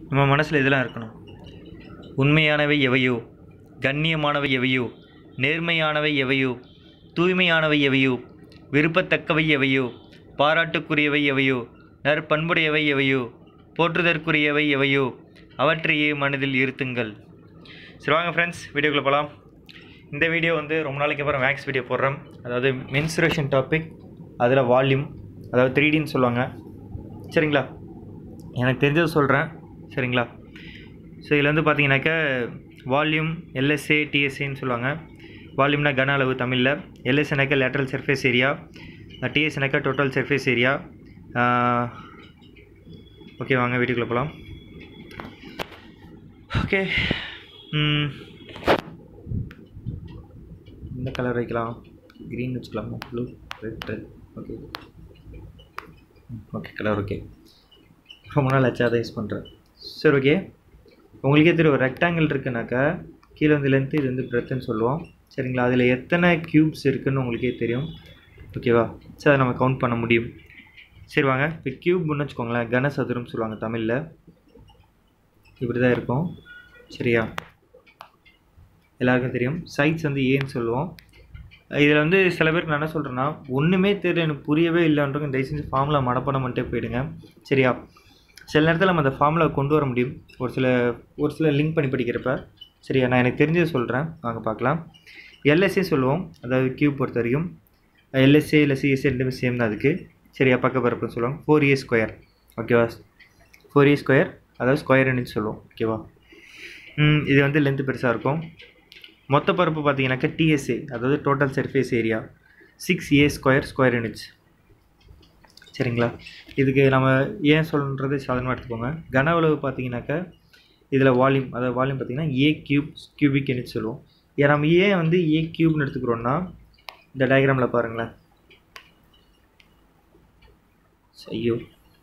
நம்ம மனசில் இதெல்லாம் இருக்கணும் உண்மையானவை எவையோ கண்ணியமானவை எவையோ நேர்மையானவை எவையோ தூய்மையானவை எவையோ விருப்பத்தக்கவை எவையோ பாராட்டுக்குரியவை எவையோ நற்பண்புடையவை எவையோ போற்றுதற்குரியவை எவையோ அவற்றையே மனதில் இருத்துங்கள் சரி வாங்க ஃப்ரெண்ட்ஸ் வீடியோக்குள்ளே போகலாம் இந்த வீடியோ வந்து ரொம்ப நாளைக்கு அப்புறம் மேக்ஸ் வீடியோ போடுறேன் அதாவது மென்சுரேஷன் டாபிக் அதில் வால்யூம் அதாவது த்ரீ டின்னு சொல்லுவாங்க சரிங்களா எனக்கு தெரிஞ்சதை சொல்கிறேன் சரிங்களா ஸோ இதில் வந்து பார்த்தீங்கன்னாக்கா வால்யூம் எல்எஸ்ஏ டிஎஸ்ஏன்னு சொல்லுவாங்க வால்யூம்னா கன அளவு தமிழில் எல்எஸ்னாக்கா லேட்ரல் சர்ஃபேஸ் ஏரியா டிஎஸ்னாக்கா டோட்டல் சர்ஃபேஸ் ஏரியா ஓகே வாங்க வீட்டுக்குள்ளே போகலாம் ஓகே இந்த கலர் வைக்கலாம் க்ரீன் வச்சுக்கலாமா blue red red okay okay colour okay ரொம்ப நாள் ஆச்சு அதை யூஸ் பண்ணுறேன் சரி ஓகே உங்களுக்கே தெரியும் ரெக்டாங்கிள் இருக்குனாக்கா கீழே வந்து லென்த்து இது வந்து பிரெத்துன்னு சொல்லுவோம் சரிங்களா அதில் எத்தனை க்யூப்ஸ் இருக்குன்னு உங்களுக்கே தெரியும் ஓகேவா சரி அதை நம்ம கவுண்ட் பண்ண முடியும் சரி வாங்க இப்போ க்யூப்னு வச்சுக்கோங்களேன் கனசதுரம் சொல்லுவாங்க தமிழில் இப்படி தான் இருக்கும் சரியா எல்லாருக்கும் தெரியும் சைட்ஸ் வந்து ஏன்னு சொல்லுவோம் இதில் வந்து சில பேருக்கு நான் என்ன சொல்கிறேன்னா ஒன்றுமே தெரியல எனக்கு புரியவே இல்லைன்றவங்க தயவு செஞ்சு ஃபார்முலா மனப்பாடம் பண்ணிட்டே போயிடுங்க சரியா சில நேரத்தில் நம்ம அந்த ஃபார்முலா கொண்டு வர முடியும் ஒரு சில ஒரு சில லிங்க் பண்ணி படிக்கிறப்ப சரியா நான் எனக்கு தெரிஞ்சதை சொல்கிறேன் வாங்க பார்க்கலாம் எல்எஸ்ஏ சொல்லுவோம் அதாவது கியூப் பொறுத்த வரைக்கும் எல்எஸ்ஏ இல்லை சிஎஸ்ஏ ரெண்டுமே சேம் தான் அதுக்கு சரியா பக்க பரப்புன்னு சொல்லுவாங்க ஃபோர் ஏ ஸ்கொயர் ஓகேவா ஃபோர் ஏ ஸ்கொயர் அதாவது ஸ்கொயர் யூனிட் சொல்லுவோம் ஓகேவா ம், இது வந்து லென்த்து பெருசாக இருக்கும் மொத்த பரப்பு பார்த்தீங்கன்னாக்கா டிஎஸ்ஏ அதாவது டோட்டல் சர்ஃபேஸ் ஏரியா சிக்ஸ் ஏ ஸ்கொயர் ஸ்கொயர் யூனிட்ஸ் சரிங்களா இதுக்கு நம்ம ஏன் சொல்லுன்றது சாதாரணமாக எடுத்துக்கோங்க கன அளவு பார்த்தீங்கன்னாக்கா இதில் வால்யூம் அதாவது வால்யூம் பார்த்தீங்கன்னா ஏ கியூப் கியூபிக் யூனிட் சொல்லுவோம் ஏன் நம்ம ஏன் வந்து ஏ கியூப்னு எடுத்துக்கிறோன்னா இந்த டயக்ராமில் பாருங்களேன் ஐயோ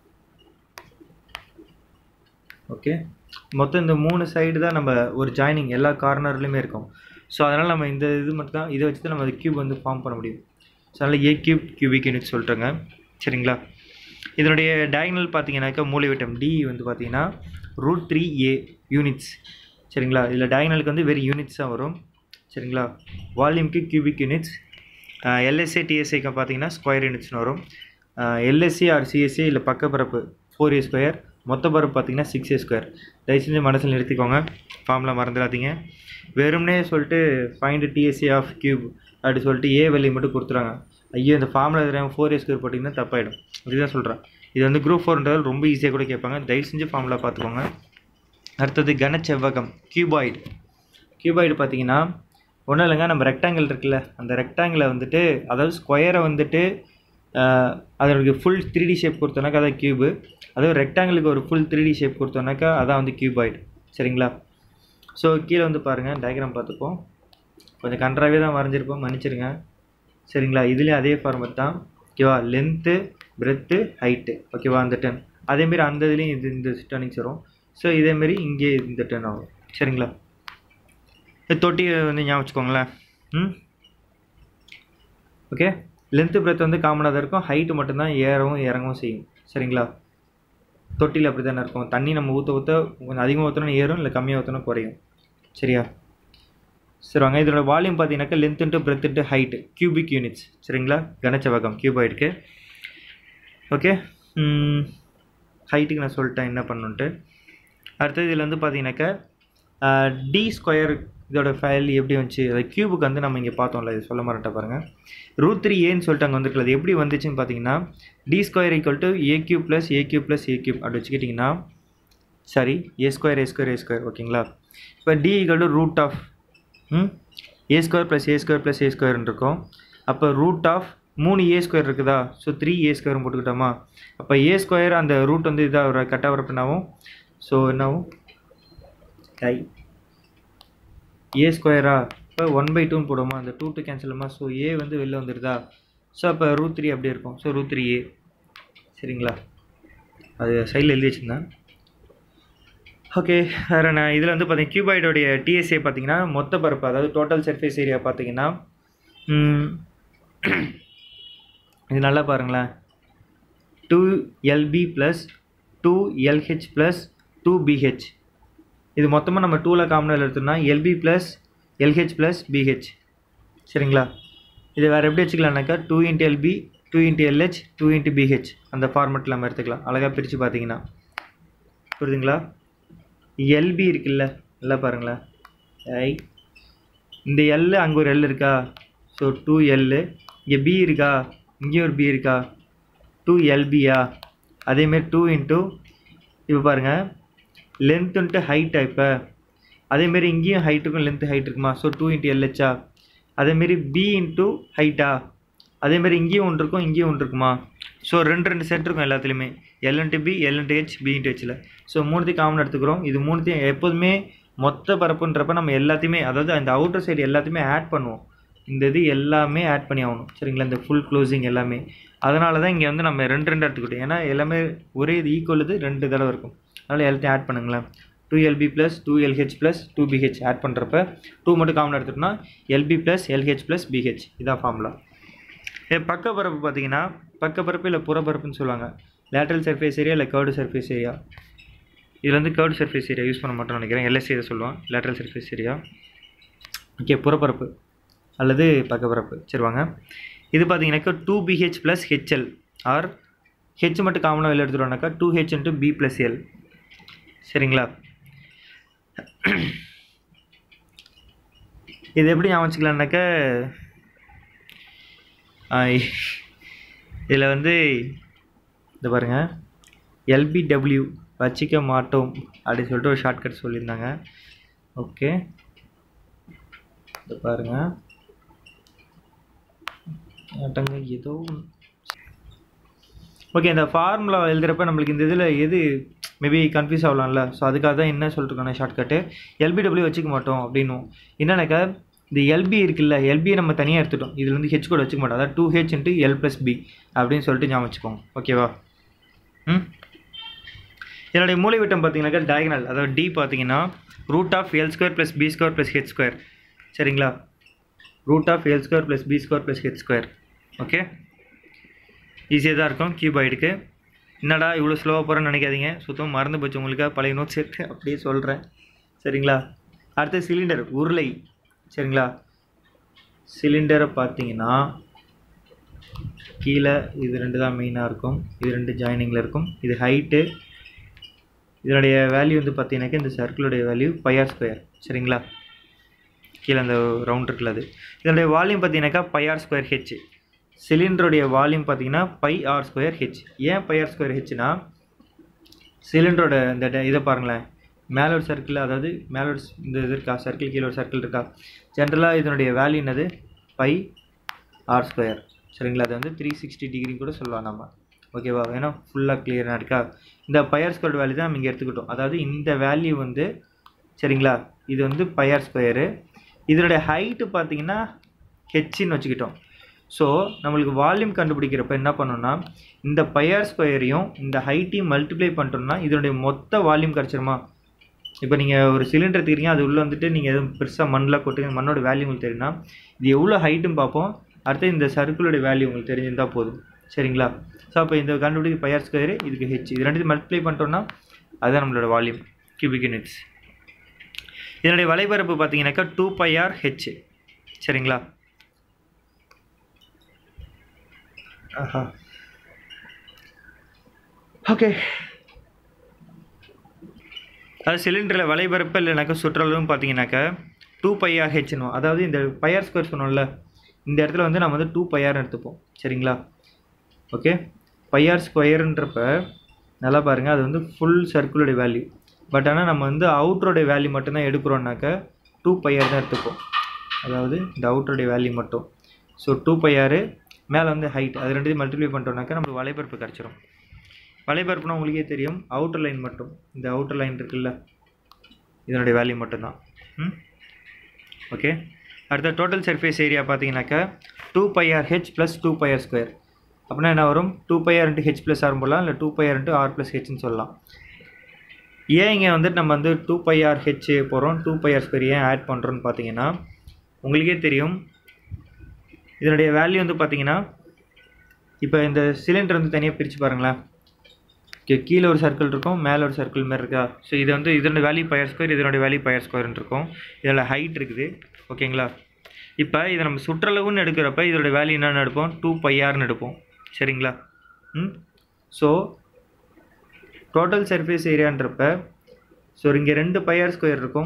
ஓகே மொத்தம் இந்த மூணு சைடு தான் நம்ம ஒரு ஜாயினிங் எல்லா கார்னர்லையுமே இருக்கும் ஸோ அதனால் நம்ம இந்த இது மட்டும் தான் இதை வச்சு தான் நம்ம கியூப் வந்து ஃபார்ம் பண்ண முடியும் ஸோ அதனால் ஏ கியூப் கியூபிக் யூனிட் சொல்லிட்டேங்க சரிங்களா இதனுடைய டயகனல் பார்த்தீங்கன்னாக்கா மூலைவிட்டம் டி வந்து பார்த்தீங்கன்னா ரூட் த்ரீ ஏ யூனிட்ஸ் சரிங்களா இதில் டயகனலுக்கு வந்து வெறும் யூனிட்ஸ் தான் வரும் சரிங்களா வால்யூம்க்கு கியூபிக் யூனிட்ஸ் எல்எஸ்ஏ டிஎஸ்ஏக்கு பார்த்தீங்கன்னா ஸ்கொயர் யூனிட்ஸ்னு வரும் எல்எஸ்சி ஆர் சிஎஸ்சி இல்லை பக்கப்பரப்பு ஃபோர் ஏ ஸ்கொயர் மொத்த பரப்பு பார்த்தீங்கன்னா சிக்ஸ் ஏ ஸ்கொயர் தயவு செஞ்சு மனசில் நிறுத்திக்கோங்க ஃபார்முலா மறந்துடாதீங்க வெறும்னே சொல்லிட்டு ஃபைண்ட் டிஎஸ்சி ஆஃப் கியூப் அப்படி சொல்லிட்டு ஏ வேல்யூ மட்டும் கொடுத்துறாங்க ஐயோ இந்த ஃபார்முலா தெரியாமல் ஃபோர் ஏ ஸ்கொயர் போட்டிங்கன்னா தப்பாயிடும் இதுதான் சொல்கிறேன் இது வந்து குரூப் ஃபோர்ன்றது ரொம்ப ஈஸியாக கூட கேட்பாங்க தயவு செஞ்சு ஃபார்முலா பார்த்துக்கோங்க அடுத்தது கனச்செவ்வகம் கியூபாய்டு கியூபாய்டு பார்த்தீங்கன்னா ஒன்றும் இல்லைங்க நம்ம ரெக்டாங்கிள் இருக்குல்ல அந்த ரெக்டாங்கிளை வந்துட்டு அதாவது ஸ்கொயரை வந்துட்டு ஆஹ், அதற்கு ஃபுல் த்ரீ டி ஷேப் கொடுத்தோன்னாக்கா அதான் கியூபு அதுவும் ரெக்டாங்கிளுக்கு ஒரு ஃபுல் த்ரீ டி ஷேப் கொடுத்தோன்னாக்கா அதான் வந்து கியூபாய்டு சரிங்களா ஸோ கீழே வந்து பாருங்கள் டயக்ராம் பார்த்துப்போம் கொஞ்சம் கன்றாவே தான் வரைஞ்சிருப்போம் மன்னிச்சிருங்க சரிங்களா இதுலேயும் அதே ஃபார்மட் தான் ஓகேவா லென்த்து பிரெத்து ஹைட்டு ஓகேவா அந்த டென் அதேமாரி அந்த இதுலேயும் இது இந்த டர்னிங்ஸ் வரும் ஸோ இதேமாரி இங்கே இந்த டர்ன் ஆகும் சரிங்களா இது தொட்டி வந்து ஞாபகம் வச்சுக்கோங்களேன் ம் ஓகே லென்த்து பிரெத் வந்து காமனாக தான் இருக்கும் ஹைட்டு மட்டும்தான் ஏறவும் இறங்கவும் செய்யும் சரிங்களா தொட்டியில் அப்படி தானே இருக்கும் தண்ணி நம்ம ஊற்ற ஊற்ற கொஞ்சம் அதிகமாக ஊற்றணும் ஏறும் இல்லை கம்மியாக ஊற்றணும் குறையும் சரியா சரி வாங்க இதோட வால்யூம் பார்த்தீங்கன்னாக்கா length into breadth into height cubic units சரிங்களா கனச்சவகம் கியூபாய்டுக்கு ஓகே ஹைட்டுக்கு நான் சொல்லிட்டேன் என்ன பண்ணணுன்ட்டு அடுத்தது இதில் வந்து பார்த்தீங்கன்னாக்கா டி ஸ்கொயர் இதோட ஃபைல் எப்படி வந்துச்சு அது கியூபுக்கு வந்து நம்ம இங்கே பார்த்தோம்ல இது சொல்ல மாட்டேன் பாருங்கள் ரூட் த்ரீ ஏன்னு சொல்லிட்டு அங்கே வந்துருக்குல அது எப்படி வந்துச்சுன்னு பார்த்தீங்கன்னா D square equal to A cube plus A cube plus A cube அப்படி வச்சுக்கிட்டிங்கன்னா sorry A square A square A square ஓகேங்களா இப்போ D equal to root of hmm A square plus A square plus A ஸ்கொயர்னு இருக்கும் அப்போ root of மூணு A square இருக்குதா so three A square போட்டுக்கிட்டோமா அப்போ ஏ ஸ்கொயர் அந்த ரூட் வந்து இதாக கட்டாக வரப்ப என்னாகும் ஸோ என்னாகும் ஐ ஏ ஸ்கொயரா இப்போ ஒன் பை டூன்னு போடுவோமா அந்த டூ டூ கேன்சலுமா ஸோ ஏ வந்து வெளில வந்துடுதா ஸோ அப்போ ரூட் த்ரீ அப்படியே இருக்கும் ஸோ ரூட் த்ரீ ஏ சரிங்களா அது சைடில் எழுதி வச்சுருந்தேன் ஓகே வேறு நான் இதில் வந்து பார்த்தீங்கன்னா கியூபாய்டோடைய டிஎஸ்ஏ பார்த்தீங்கன்னா மொத்த பரப்பு அதாவது டோட்டல் சர்ஃபேஸ் ஏரியா பார்த்தீங்கன்னா ம், இது நல்லா பாருங்களேன் two LB plus two LH plus two BH இது மொத்தமாக நம்ம டூவில் காமனாக எடுத்தோம்னா LB plus LH plus BH சரிங்களா இதை வேறு எப்படி வச்சுக்கலாம்னாக்கா two into LB two into LH two into BH அந்த ஃபார்மெட்டில் நம்ம எடுத்துக்கலாம் அழகாக பிரித்து பார்த்தீங்கன்னா புரியுதுங்களா எல்பி இருக்குல்ல நல்லா பாருங்களேன் ஐ இந்த எல் அங்கே ஒரு எல் இருக்கா ஸோ டூ எல்லு இங்கே பி இருக்கா இங்கே ஒரு பி இருக்கா டூ எல்பியா அதேமாரி டூ இன்ட்டு இப்போ பாருங்கள் லென்த் இன்ட்டு ஹைட்டா இப்போ அதேமாரி இங்கேயும் ஹைட் இருக்கும் லென்த்து ஹைட் இருக்குமா ஸோ டூ இன்ட்டு எல்ஹெச்சா அதேமாரி பி இன்ட்டு ஹைட்டா அதேமாரி இங்கேயும் ஒன்று இருக்கும் இங்கேயும் ஒன்று இருக்குமா ஸோ ரெண்டு ரெண்டு செட் இருக்கும் எல்லாத்துலேயுமே L into B L into H B into ஹெச்சில் ஸோ மூணுத்தையும் காமன் எடுத்துக்கிறோம் இது மூணுத்தையும் எப்போதுமே மொத்த பரப்புன்றப்ப நம்ம எல்லாத்தையுமே அதாவது அந்த அவுட்டர் சைடு எல்லாத்தையுமே ஆட் பண்ணுவோம் இந்த இது எல்லாமே ஆட் பண்ணி ஆகணும் சரிங்களா இந்த ஃபுல் க்ளோசிங் எல்லாமே அதனால தான் இங்கே வந்து நம்ம ரெண்டு ரெண்டு எடுத்துக்கிட்டோம் ஏன்னா எல்லாமே ஒரே இது ஈக்குவல் இது ரெண்டு தடவை இருக்கும் அதனால் எல்லாத்தையும் ஆட் பண்ணுங்களேன் two LB plus two LH plus two BH add பண்ணுறப்ப டூ மட்டும் காமன் எடுத்துட்டோம்னா LB plus LH plus BH இதான் ஃபார்முலா இது பக்க பரப்பு பார்த்தீங்கன்னா பக்க பரப்பு இல்லை புறப்பரப்புன்னு சொல்லுவாங்க லேட்ரல் சர்ஃபேஸ் ஏரியா இல்லை கர்டு சர்ஃபேஸ் ஏரியா இதில் வந்து கர்டு சர்ஃபேஸ் ஏரியா யூஸ் பண்ண மாட்டோம்னு நினைக்கிறேன் எல்எஸ்சி இதை சொல்லுவான் லேட்ரல் சர்ஃபேஸ் ஏரியா ஓகே புறப்பரப்பு அல்லது பக்கப்பரப்பு சரி வாங்க இது பார்த்தீங்கன்னாக்கா two BH plus HL or H மட்டும் காமனாக வெளில எடுத்துட்டோம்னாக்கா two H into B plus L சரிங்களா இது எப்படி ஞாபகம் வச்சுக்கலாம்னாக்கா இதில் வந்து இது பாருங்கள் எல்பிடபிள்யூ வச்சிக்க மாட்டோம் அப்படின்னு சொல்லிட்டு ஒரு ஷார்ட்கட் சொல்லியிருந்தாங்க ஓகே இது பாருங்கள் ஆட்டங்க ஏதோ ஓகே இந்த ஃபார்முலா எழுதுகிறப்ப நம்மளுக்கு இந்த இதில் எது மேபி கன்ஃபியூஸ் ஆகலாம்ல ஸோ அதுக்காக தான் என்ன சொல்லிட்டுருக்கான ஷார்ட்கட்டு எல்பிடபிள்யூ வச்சுக்க மாட்டோம் அப்படின்னும் என்னன்னாக்கா இந்த எல்பி இருக்குல்ல எல்பியை நம்ம தனியாக எடுத்துட்டோம் இதில் வந்து ஹெச் கூட வச்சுக்க மாட்டோம் அதாவது two H into L plus B அப்படின்னு சொல்லிட்டு ஞாபகம் வச்சுக்கோங்க ஓகேவா ம் என்னுடைய மூலைவிட்டம் பார்த்தீங்கன்னாக்கா டயகனல் அதாவது டி பார்த்தீங்கன்னா root of L square plus B square plus H square சரிங்களா root of L square plus B square plus H square okay ஈஸியாக தான் இருக்கும் கியூபாய்டுக்கு என்னடா இவ்வளோ ஸ்லோவாக போகிறேன்னு நினைக்காதீங்க சுத்தமாக மறந்து போச்சு உங்களுக்கு பழைய நோட்ஸ் எடுத்து அப்படியே சொல்கிறேன் சரிங்களா அடுத்து சிலிண்டர் உருளை சரிங்களா சிலிண்டரை பார்த்தீங்கன்னா கீழே இது ரெண்டு தான் மெயினாக இருக்கும் இது ரெண்டு ஜாயினிங்கில் இருக்கும் இது ஹைட்டு இதனுடைய வேல்யூ வந்து பார்த்தீங்கன்னாக்கா இந்த சர்க்கிளுடைய வேல்யூ பையார் ஸ்கொயர் சரிங்களா கீழே அந்த ரவுண்ட் இருக்குல்ல அது இதனுடைய வால்யூம் பார்த்தீங்கன்னாக்கா பையார் ஸ்கொயர் ஹெச் சிலிண்டருடைய வால்யூம் பார்த்தீங்கன்னா பை ஆர் ஸ்கொயர் ஹெச் ஏன் பை ஆர் ஸ்கொயர் ஹெச்னா சிலிண்டரோட இந்த ட- இதை பாருங்களேன் மேலே ஒரு சர்க்கிள் அதாவது மேலே ஒரு ஸ்- இந்த இது இருக்கா சர்க்கிள் கீழே ஒரு சர்க்கிள் இருக்கா ஜென்ரலாக இதனுடைய வேல்யூ என்னது பை ஆர் ஸ்கொயர் சரிங்களா அது வந்து த்ரீ சிக்ஸ்டி டிகிரி கூட சொல்லலாம் நம்ம ஓகேவா ஏன்னா ஃபுல்லாக கிளியராக இருக்கா இந்த பையர் ஸ்கொயர் வேல்யூ தான் நம்ம இங்கே எடுத்துக்கிட்டோம் அதாவது இந்த வேல்யூ வந்து சரிங்களா இது வந்து பையர் ஸ்கொயரு இதனுடைய ஹைட்டு பார்த்தீங்கன்னா ஹெச்சின்னு வச்சுக்கிட்டோம் ஸோ நம்மளுக்கு வால்யூம் கண்டுபிடிக்கிறப்ப என்ன பண்ணோம்னா இந்த பையர் ஸ்கொயரையும் இந்த ஹைட்டையும் மல்டிப்ளை பண்ணிட்டோம்னா இதனுடைய மொத்த வால்யூம் கிடச்சிருமா இப்போ நீங்கள் ஒரு சிலிண்டர் எடுத்துக்கிறீங்க அது உள்ளே வந்துட்டு நீங்கள் எதுவும் பெருசாக மண்ணில் கொட்டுங்க மண்ணோட வேல்யூ உங்களுக்கு தெரியும்னா இது எவ்வளோ ஹைட்டும் பார்ப்போம் அடுத்து இந்த சர்க்கிளோட வேல்யூ உங்களுக்கு தெரிஞ்சிருந்தால் போதும் சரிங்களா ஸோ அப்போ இந்த கண்டுபிடிக்க பையர் ஸ்கொயரு இதுக்கு ஹெச் இது ரெண்டுத்தையும் மல்டிப்ளை பண்ணிட்டோம்னா அதுதான் நம்மளோட வால்யூம் கியூபிக் யூனிட்ஸ் இதனுடைய வலைபரப்பு பார்த்தீங்கன்னாக்கா டூ பைஆர் ஹெச் சரிங்களா ஆஹா ஓகே அது சிலிண்டரில் வலைபரப்பு இல்லைனாக்கா சுற்றளவும் பார்த்தீங்கன்னாக்கா டூ பைஆர் ஹெச்னு அதாவது இந்த பையார் ஸ்கொயர் சொன்னோம்ல இந்த இடத்துல வந்து நம்ம வந்து டூ பையார் எடுத்துப்போம் சரிங்களா ஓகே பையார் ஸ்கொயருன்றப்ப நல்லா பாருங்கள் அது வந்து ஃபுல் சர்க்கிளோட வேல்யூ பட் ஆனால் நம்ம வந்து அவுட்டரோட வேல்யூ மட்டும்தான் எடுக்கிறோம்னாக்கா டூ பையார் தான் எடுத்துப்போம் அதாவது இந்த அவுட்டரோட வேல்யூ மட்டும் ஸோ டூ பையாரு மேலே வந்து ஹைட் அது ரெண்டுத்தையும் மல்டிப்ளை பண்ணிட்டோம்னாக்கா நம்மளுக்கு வலைபரப்பு கிடச்சிரும் வலைபரப்புனா உங்களுக்கே தெரியும் அவுட்டர் லைன் மட்டும் இந்த அவுட்டர் லைன் இருக்குல்ல இதனுடைய வேல்யூ மட்டும்தான் ம் ஓகே அடுத்த டோட்டல் சர்ஃபேஸ் ஏரியா பார்த்தீங்கன்னாக்கா two pi r H plus two pi r square அப்படின்னா என்ன வரும் two pi r into H plus R போடலாம் இல்லை two pi r into R plus ஹெச்னு சொல்லலாம் ஏன் இங்கே வந்துட்டு நம்ம வந்து டூ பைஆர் ஹெச் போகிறோம் டூ பைஆர் ஸ்கொயர் ஏன் ஆட் பண்ணுறோன்னு பார்த்தீங்கன்னா உங்களுக்கே தெரியும் இதனுடைய வேல்யூ வந்து பார்த்தீங்கன்னா இப்போ இந்த சிலிண்டர் வந்து தனியாக பிரித்து பாருங்களேன் ஓகே கீழே ஒரு சர்க்கிள் இருக்கும் மேலே ஒரு சர்க்கிள் மாதிரி இருக்கா ஸோ இது வந்து இதோட வேல்யூ பயர் ஸ்கொயர் இதனோட வேல்யூ பயர் ஸ்கொயர்னு இருக்கும் இதில் ஹைட் இருக்குது ஓகேங்களா இப்போ இதை நம்ம சுற்றளவுன்னு எடுக்கிறப்ப இதோட வேல்யூ என்னென்னு எடுப்போம் டூ பையார்னு எடுப்போம் சரிங்களா ம் ஸோ டோட்டல் சர்ஃபேஸ் ஏரியான்றப்ப ஸோ இங்கே ரெண்டு பையார் ஸ்கொயர் இருக்கும்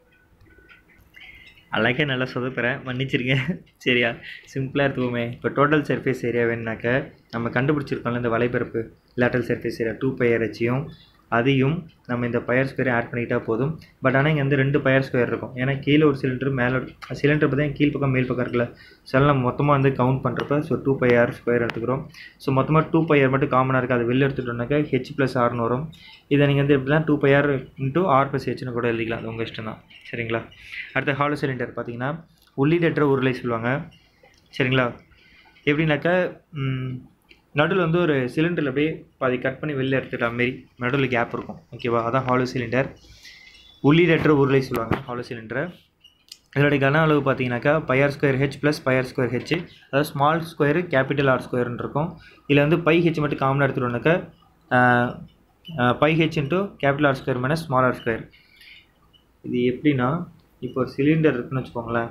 அழகாக நல்லா சொதப்புறேன் மன்னிச்சிருங்க சரியா சிம்பிளாக எடுத்துவோமே இப்போ டோட்டல் சர்ஃபேஸ் ஏரியா வேணுனாக்க நம்ம கண்டுபிடிச்சிருக்கோம்ல இந்த வலைப்பரப்பு lateral surface area two pi R வச்சியும் அதையும் நம்ம இந்த பயர் ஸ்கொயரை ஆட் பண்ணிட்டா போதும் பட் ஆனால் இங்கே வந்து ரெண்டு பயர் ஸ்கொயர் இருக்கும் ஏன்னா கீழே ஒரு சிலிண்டர் மேலே சிலிண்டர் பார்த்தா கீழ் பக்கம் மேல் பக்கம் இருக்குல்ல ஸோ அதெல்லாம் நம்ம மொத்தமாக வந்து கவுண்ட் பண்ணுறப்ப ஸோ டூ பையார் ஸ்கொயர் எடுத்துக்கிறோம் ஸோ மொத்தமாக டூ பையார் மட்டும் காமனாக இருக்குது அது வெளில எடுத்துட்டோம்னாக்கா ஹெச் ப்ளஸ் ஆர்னு வரும் இதை நீங்கள் வந்து எப்படின்னா two pi R into R plus ஹெச்னு கூட எழுதிக்கலாம் அது உங்கள் இஷ்டம் தான் சரிங்களா அடுத்த ஹாலோ சிலிண்டர் பார்த்தீங்கன்னா உள்ளீடற்ற உருளை சொல்லுவாங்க சரிங்களா எப்படின்னாக்கா நடுவில் வந்து ஒரு சிலிண்டரில் அப்படியே பாதி கட் பண்ணி வெளில எடுத்துக்கலாம் மாரி நடுவில் கேப் இருக்கும் ஓகேவா அதான் ஹாலோ சிலிண்டர் உள்ளீடற்ற உருளை சொல்லுவாங்க ஹாலோ சிலிண்டரை இதோடைய கன அளவு பார்த்தீங்கன்னாக்கா pi r square H plus pi R square H அதாவது ஸ்மால் ஸ்கொயர் கேபிட்டல் ஆர் ஸ்கொயர்னு இருக்கும் இதில் வந்து பை ஹெச் மட்டும் காமனாக எடுத்துட்டோம்னாக்கா pi H into capital R square minus small R square இது எப்படின்னா இப்போ ஒரு சிலிண்டர் இருக்குன்னு வச்சுக்கோங்களேன்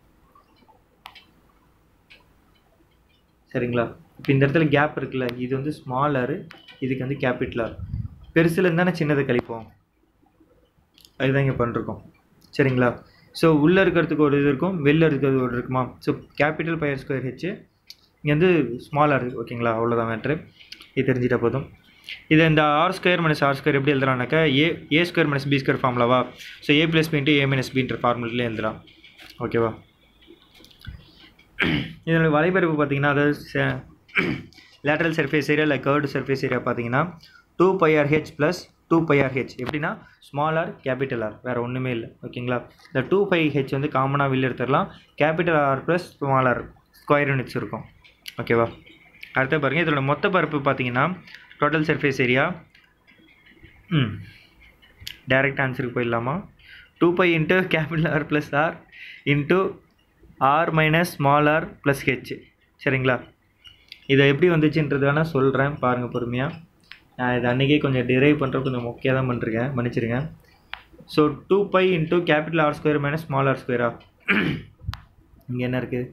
சரிங்களா இப்போ இந்த இடத்துல கேப் இருக்குல்ல இது வந்து ஸ்மால் ஆர் இதுக்கு வந்து கேபிட்டல் ஆர் பெருசில் இருந்தானே சின்னதை கழிப்போம் அதுதான் இங்கே பண்ணிருக்கோம் சரிங்களா ஸோ உள்ளே இருக்கிறதுக்கு ஒரு இது இருக்கும் வெளில இருக்கிறது ஒரு இருக்குமா so capital pi R square H இங்கே வந்து ஸ்மாலாக இருக்குது ஓகேங்களா அவ்வளோதான் மேட்ரு இது தெரிஞ்சிட்டா போதும் இது இந்த R square minus R square எப்படி எழுதுறானாக்கா A A square minus B square ஃபார்முலாவா so A plus B into A minus பின்ற ஃபார்முலேயே எழுதலாம் ஓகேவா இதோட வலைப்பரப்பு பார்த்தீங்கன்னா அதாவது லேட்டரல் சர்ஃபேஸ் ஏரியா இல்லை கர்டு சர்ஃபேஸ் ஏரியா பார்த்தீங்கன்னா two pi r H plus two pi r H எப்படின்னா ஸ்மால் ஆர் கேபிட்டல் ஆர் வேறு ஒன்றுமே இல்லை ஓகேங்களா இந்த டூ பை ஹெச் வந்து காமனாக வெளில எடுத்துடலாம் capital R plus small R square units இருக்கும் ஓகேவா அடுத்த பாருங்கள் இதோட மொத்த பரப்பு பார்த்தீங்கன்னா டோட்டல் சர்ஃபேஸ் ஏரியா ம் டைரக்ட் ஆன்சருக்கு போயிடலாமா two pi into capital R plus R into R minus small R plus H சரிங்களா இதை எப்படி வந்துச்சுன்றது வேணால் சொல்கிறேன் பாருங்கள் பொறுமையாக நான் இது அன்றைக்கே கொஞ்சம் டிரைவ் பண்ணுற கொஞ்சம் முக்கியம் தான் பண்ணிருக்கேன் மன்னிச்சிருங்க so two pi into capital R square minus small R ஸ்கொயரா இங்கே என்ன இருக்குது